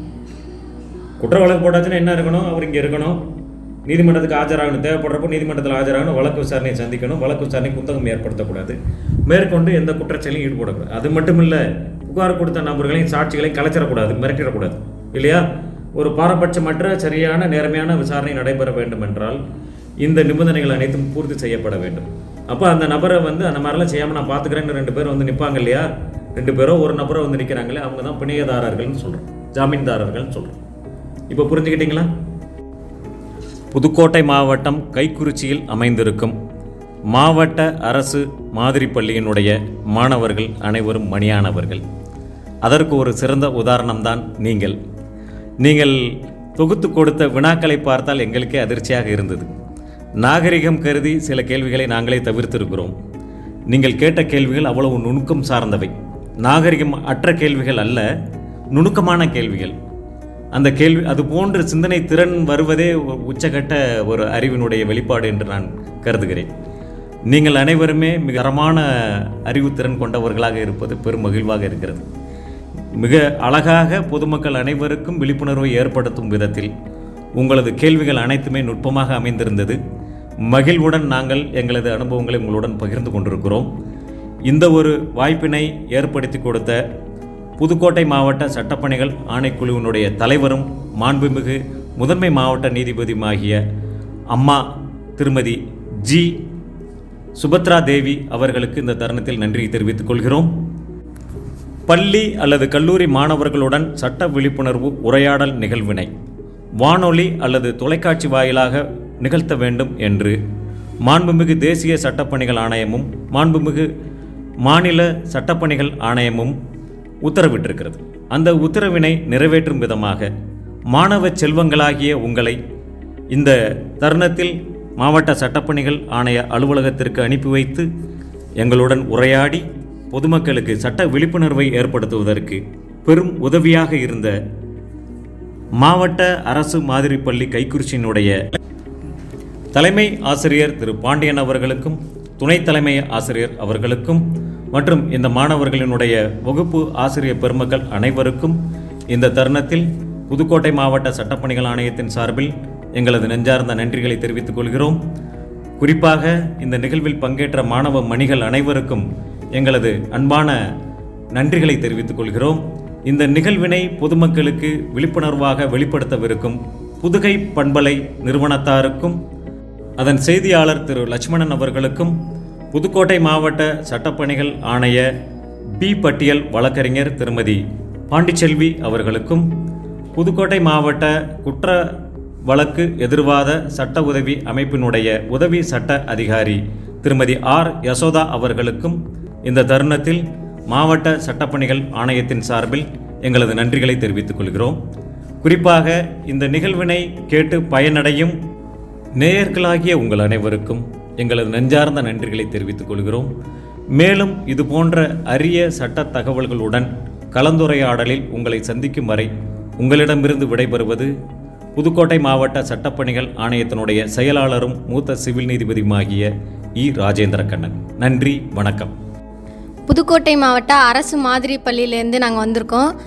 குற்ற வழக்கு போட்டாச்சுன்னா என்ன இருக்கணும் அவர் இங்கே இருக்கணும் நீதிமன்றத்துக்கு ஆஜராகணும் தேவைப்படுறப்போ நீதிமன்றத்தில் ஆஜராகணும் வழக்கு விசாரணையை சந்திக்கணும் வழக்கு விசாரணை குத்தகம் ஏற்படுத்தக்கூடாது மேற்கொண்டு எந்த குற்றச்செயலையும் ஈடுபடக்கூடாது அது மட்டும் இல்லை புகார் கொடுத்த நபர்களையும் சாட்சிகளையும் கலைச்சிடக்கூடாது மிரட்டிடக்கூடாது இல்லையா ஒரு பாரபட்சமற்ற சரியான நேர்மையான விசாரணை நடைபெற வேண்டும் என்றால் இந்த நிபந்தனைகள் அனைத்தும் பூர்த்தி செய்யப்பட வேண்டும் அப்போ அந்த நபரை வந்து அந்த மாதிரிலாம் செய்யாமல் நான் பார்த்துக்கிறேன்னு ரெண்டு பேர் வந்து நிற்பாங்க இல்லையா ரெண்டு பேரோ ஒரு நபரோ வந்து நிற்கிறாங்களே அவங்க தான் பிணையதாரர்கள்னு சொல்கிறோம் ஜாமீன்தாரர்கள்னு சொல்கிறோம் இப்போ புரிஞ்சுக்கிட்டீங்களா புதுக்கோட்டை மாவட்டம் கைக்குறிச்சியில் அமைந்திருக்கும் மாவட்ட அரசு மாதிரி பள்ளியினுடைய மாணவர்கள் அனைவரும் மணியானவர்கள் அதற்கு ஒரு சிறந்த உதாரணம்தான் நீங்கள் நீங்கள் தொகுத்து கொடுத்த வினாக்களை பார்த்தால் எங்களுக்கே அதிர்ச்சியாக இருந்தது நாகரிகம் கருதி சில கேள்விகளை நாங்களே தவிர்த்திருக்கிறோம் நீங்கள் கேட்ட கேள்விகள் அவ்வளவு நுணுக்கம் சார்ந்தவை நாகரிகம் அற்ற கேள்விகள் அல்ல நுணுக்கமான கேள்விகள் அந்த கேள்வி அது போன்ற சிந்தனை திறன் வருவதே ஒரு உச்சகட்ட ஒரு அறிவினுடைய வெளிப்பாடு என்று நான் கருதுகிறேன் நீங்கள் அனைவருமே மிக தரமான அறிவுத்திறன் கொண்டவர்களாக இருப்பது பெரும் மகிழ்வாக இருக்கிறது மிக அழகாக பொதுமக்கள் அனைவருக்கும் விழிப்புணர்வை ஏற்படுத்தும் விதத்தில் உங்களது கேள்விகள் அனைத்துமே நுட்பமாக அமைந்திருந்தது மகிழ்வுடன் நாங்கள் எங்களது அனுபவங்களை உங்களுடன் பகிர்ந்து கொண்டிருக்கிறோம் இந்த ஒரு வாய்ப்பினை ஏற்படுத்தி கொடுத்த புதுக்கோட்டை மாவட்ட சட்டப்பணிகள் ஆணைக்குழுவினுடைய தலைவரும் மாண்புமிகு முதன்மை மாவட்ட நீதிபதியுமாகிய அம்மா திருமதி ஜி சுபத்ரா தேவி அவர்களுக்கு இந்த தருணத்தில் நன்றி தெரிவித்துக் கொள்கிறோம் பள்ளி அல்லது கல்லூரி மாணவர்களுடன் சட்ட விழிப்புணர்வு உரையாடல் நிகழ்வினை வானொலி அல்லது தொலைக்காட்சி வாயிலாக நிகழ்த்த வேண்டும் என்று மாண்புமிகு தேசிய சட்டப்பணிகள் ஆணையமும் மாண்புமிகு மாநில சட்டப்பணிகள் ஆணையமும் உத்தரவிட்டிருக்கிறது அந்த உத்தரவினை நிறைவேற்றும் விதமாக மாணவ செல்வங்களாகிய உங்களை இந்த தருணத்தில் மாவட்ட சட்டப்பணிகள் ஆணைய அலுவலகத்திற்கு அனுப்பி வைத்து எங்களுடன் உரையாடி பொதுமக்களுக்கு சட்ட விழிப்புணர்வை ஏற்படுத்துவதற்கு பெரும் உதவியாக இருந்த மாவட்ட அரசு மாதிரி பள்ளி கைக்குறிச்சியினுடைய தலைமை ஆசிரியர் திரு பாண்டியன் அவர்களுக்கும் துணைத் தலைமை ஆசிரியர் அவர்களுக்கும் மற்றும் இந்த மாணவர்களினுடைய வகுப்பு ஆசிரியர் பெருமக்கள் அனைவருக்கும் இந்த தருணத்தில் புதுக்கோட்டை மாவட்ட சட்டப்பணிகள் ஆணையத்தின் சார்பில் எங்களது நெஞ்சார்ந்த நன்றிகளை தெரிவித்துக் கொள்கிறோம் குறிப்பாக இந்த நிகழ்வில் பங்கேற்ற மாணவ மணிகள் அனைவருக்கும் எங்களது அன்பான நன்றிகளை தெரிவித்துக் கொள்கிறோம் இந்த நிகழ்வினை பொதுமக்களுக்கு விழிப்புணர்வாக வெளிப்படுத்தவிருக்கும் புதுகை பண்பலை நிறுவனத்தாருக்கும் அதன் செய்தியாளர் திரு லட்சுமணன் அவர்களுக்கும் புதுக்கோட்டை மாவட்ட சட்டப்பணிகள் ஆணைய பி பட்டியல் வழக்கறிஞர் திருமதி பாண்டிச்செல்வி அவர்களுக்கும் புதுக்கோட்டை மாவட்ட குற்ற வழக்கு எதிர்வாத சட்ட உதவி அமைப்பினுடைய உதவி சட்ட அதிகாரி திருமதி ஆர் யசோதா அவர்களுக்கும் இந்த தருணத்தில் மாவட்ட சட்டப்பணிகள் ஆணையத்தின் சார்பில் எங்களது நன்றிகளை தெரிவித்துக் கொள்கிறோம் குறிப்பாக இந்த நிகழ்வினை கேட்டு பயனடையும் நேயர்களாகிய உங்கள் அனைவருக்கும் எங்களது நெஞ்சார்ந்த நன்றிகளை தெரிவித்துக் கொள்கிறோம் மேலும் இது போன்ற அரிய சட்ட தகவல்களுடன் கலந்துரையாடலில் உங்களை சந்திக்கும் வரை உங்களிடமிருந்து விடைபெறுவது புதுக்கோட்டை மாவட்ட சட்டப்பணிகள் ஆணையத்தினுடைய செயலாளரும் மூத்த சிவில் நீதிபதியுமாகிய இ ராஜேந்திர கண்ணன் நன்றி வணக்கம் புதுக்கோட்டை மாவட்ட அரசு மாதிரி பள்ளியிலேருந்து நாங்கள் வந்திருக்கோம்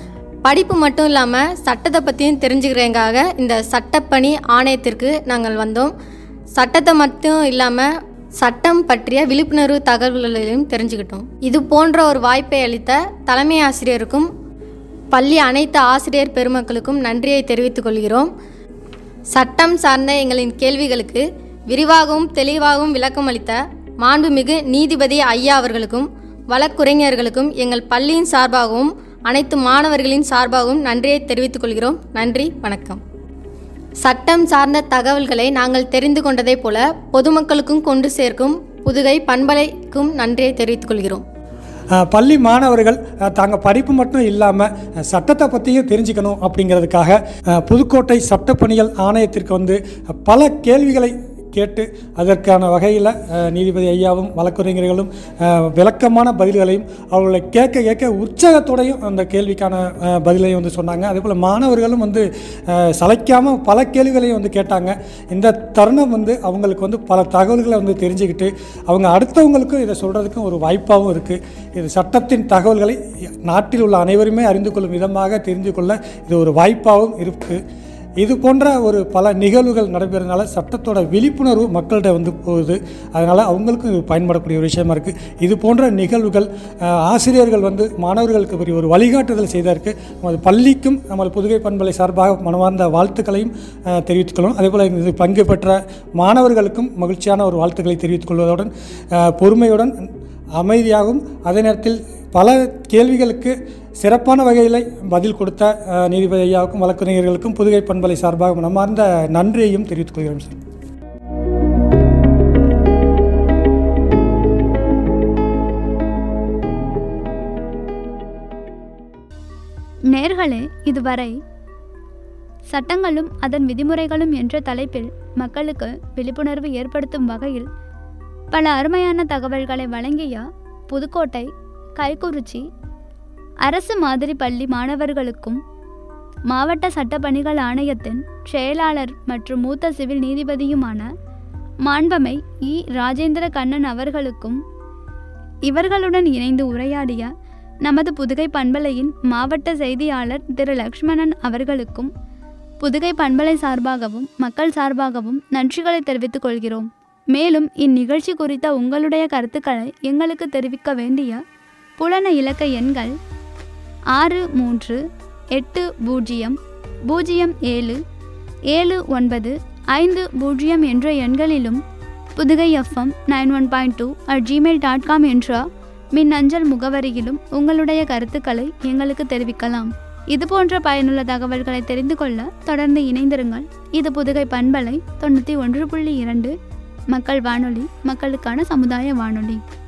படிப்பு மட்டும் இல்லாமல் சட்டத்தை பற்றியும் தெரிஞ்சுக்கிறதுக்காக இந்த சட்டப்பணி ஆணையத்திற்கு நாங்கள் வந்தோம் சட்டத்தை மட்டும் இல்லாமல் சட்டம் பற்றிய விழிப்புணர்வு தகவல்களையும் தெரிஞ்சுக்கிட்டோம் இது போன்ற ஒரு வாய்ப்பை அளித்த தலைமை ஆசிரியருக்கும் பள்ளி அனைத்து ஆசிரியர் பெருமக்களுக்கும் நன்றியை தெரிவித்துக் கொள்கிறோம் சட்டம் சார்ந்த எங்களின் கேள்விகளுக்கு விரிவாகவும் தெளிவாகவும் விளக்கம் அளித்த மாண்புமிகு நீதிபதி ஐயா அவர்களுக்கும் வழக்குரைஞர்களுக்கும் எங்கள் பள்ளியின் சார்பாகவும் அனைத்து மாணவர்களின் சார்பாகவும் நன்றியை தெரிவித்துக் கொள்கிறோம் நன்றி வணக்கம் சட்டம் சார்ந்த தகவல்களை நாங்கள் தெரிந்து கொண்டதைப் போல பொதுமக்களுக்கும் கொண்டு சேர்க்கும் புதுகை பண்பலைக்கும் நன்றியை தெரிவித்துக் கொள்கிறோம் அஹ், பள்ளி மாணவர்கள் அஹ், தாங்க படிப்பு மட்டும் இல்லாமல் சட்டத்தை பற்றியும் தெரிஞ்சுக்கணும் அப்படிங்கிறதுக்காக அஹ், புதுக்கோட்டை சட்டப்பணிகள் ஆணையத்திற்கு வந்து அஹ், பல கேள்விகளை கேட்டு அதற்கான வகையில் நீதிபதி ஐயாவும் வழக்குரைஞர்களும் அஹ், விளக்கமான பதில்களையும் அவர்களை கேட்க கேட்க உற்சாகத்தோடையும் அந்த கேள்விக்கான அஹ், பதிலையும் வந்து சொன்னாங்க அதே போல் மாணவர்களும் வந்து சளைக்காமல் பல கேள்விகளையும் வந்து கேட்டாங்க இந்த தருணம் வந்து அவங்களுக்கு வந்து பல தகவல்களை வந்து தெரிஞ்சுக்கிட்டு அவங்க அடுத்தவங்களுக்கும் இதை சொல்கிறதுக்கும் ஒரு வாய்ப்பாகவும் இருக்குது இது சட்டத்தின் தகவல்களை நாட்டில் உள்ள அனைவருமே அறிந்து கொள்ளும் விதமாக தெரிந்து கொள்ள இது ஒரு வாய்ப்பாகவும் இருக்குது இது போன்ற ஒரு பல நிகழ்வுகள் நடைபெறதுனால சட்டத்தோட விழிப்புணர்வு மக்கள்கிட்ட வந்து போகுது அதனால் அவங்களுக்கும் இது பயன்படக்கூடிய ஒரு விஷயமா இருக்குது இது போன்ற நிகழ்வுகள் அஹ், ஆசிரியர்கள் வந்து மாணவர்களுக்கு பெரிய ஒரு வழிகாட்டுதல் செய்ததற்கு நமது பள்ளிக்கும் நமது புதுகை பண்பலை சார்பாக மனமார்ந்த வாழ்த்துக்களையும் அஹ், தெரிவித்துக் கொள்ளும் அதேபோல் இது பங்கு பெற்ற மாணவர்களுக்கும் மகிழ்ச்சியான ஒரு வாழ்த்துக்களை தெரிவித்துக் கொள்வதுடன் அஹ், பொறுமையுடன் அமைதியாகவும் அதே நேரத்தில் பல கேள்விகளுக்கு சிறப்பான வகையில் பதில் கொடுத்த அஹ், நீதிபதி ஐயாவுக்கும் வழக்கறிஞர்களுக்கும் புதுகை பண்பலை சார்பாக மனமார்ந்த நன்றியையும் தெரிவித்துக் கொள்கிறோம் சார் நேர்களே இதுவரை சட்டங்களும் அதன் விதிமுறைகளும் என்ற தலைப்பில் மக்களுக்கு விழிப்புணர்வு ஏற்படுத்தும் வகையில் பல அருமையான தகவல்களை வழங்கிய புதுக்கோட்டை கைக்குறிச்சி அரசு மாதிரி பள்ளி மாணவர்களுக்கும் மாவட்ட சட்டப்பணிகள் ஆணையத்தின் செயலாளர் மற்றும் மூத்த சிவில் நீதிபதியுமான மாண்பமை இ ராஜேந்திர கண்ணன் அவர்களுக்கும் இவர்களுடன் இணைந்து உரையாடிய நமது புதுகை பண்பலையின் மாவட்ட செய்தியாளர் திரு லக்ஷ்மணன் அவர்களுக்கும் புதுகை பண்பலை சார்பாகவும் மக்கள் சார்பாகவும் நன்றிகளை தெரிவித்துக் கொள்கிறோம் மேலும் இந்நிகழ்ச்சி குறித்த உங்களுடைய கருத்துக்களை எங்களுக்கு தெரிவிக்க வேண்டிய புலன இலக்க எண்கள் ஆறு மூன்று எட்டு பூஜ்ஜியம் பூஜ்ஜியம் ஏழு ஏழு ஒன்பது ஐந்து பூஜ்ஜியம் என்ற எண்களிலும் Pudugai FM nine one point two at Gmail dot com என்ற மின்னஞ்சல் முகவரியிலும் உங்களுடைய கருத்துக்களை எங்களுக்கு தெரிவிக்கலாம் இதுபோன்ற பயனுள்ள தகவல்களை தெரிந்து கொள்ள தொடர்ந்து இணைந்திருங்கள் இது புதுகை பண்பலை தொண்ணூற்றி ஒன்று புள்ளி இரண்டு மக்கள் வானொலி மக்களுக்கான சமுதாய வானொலி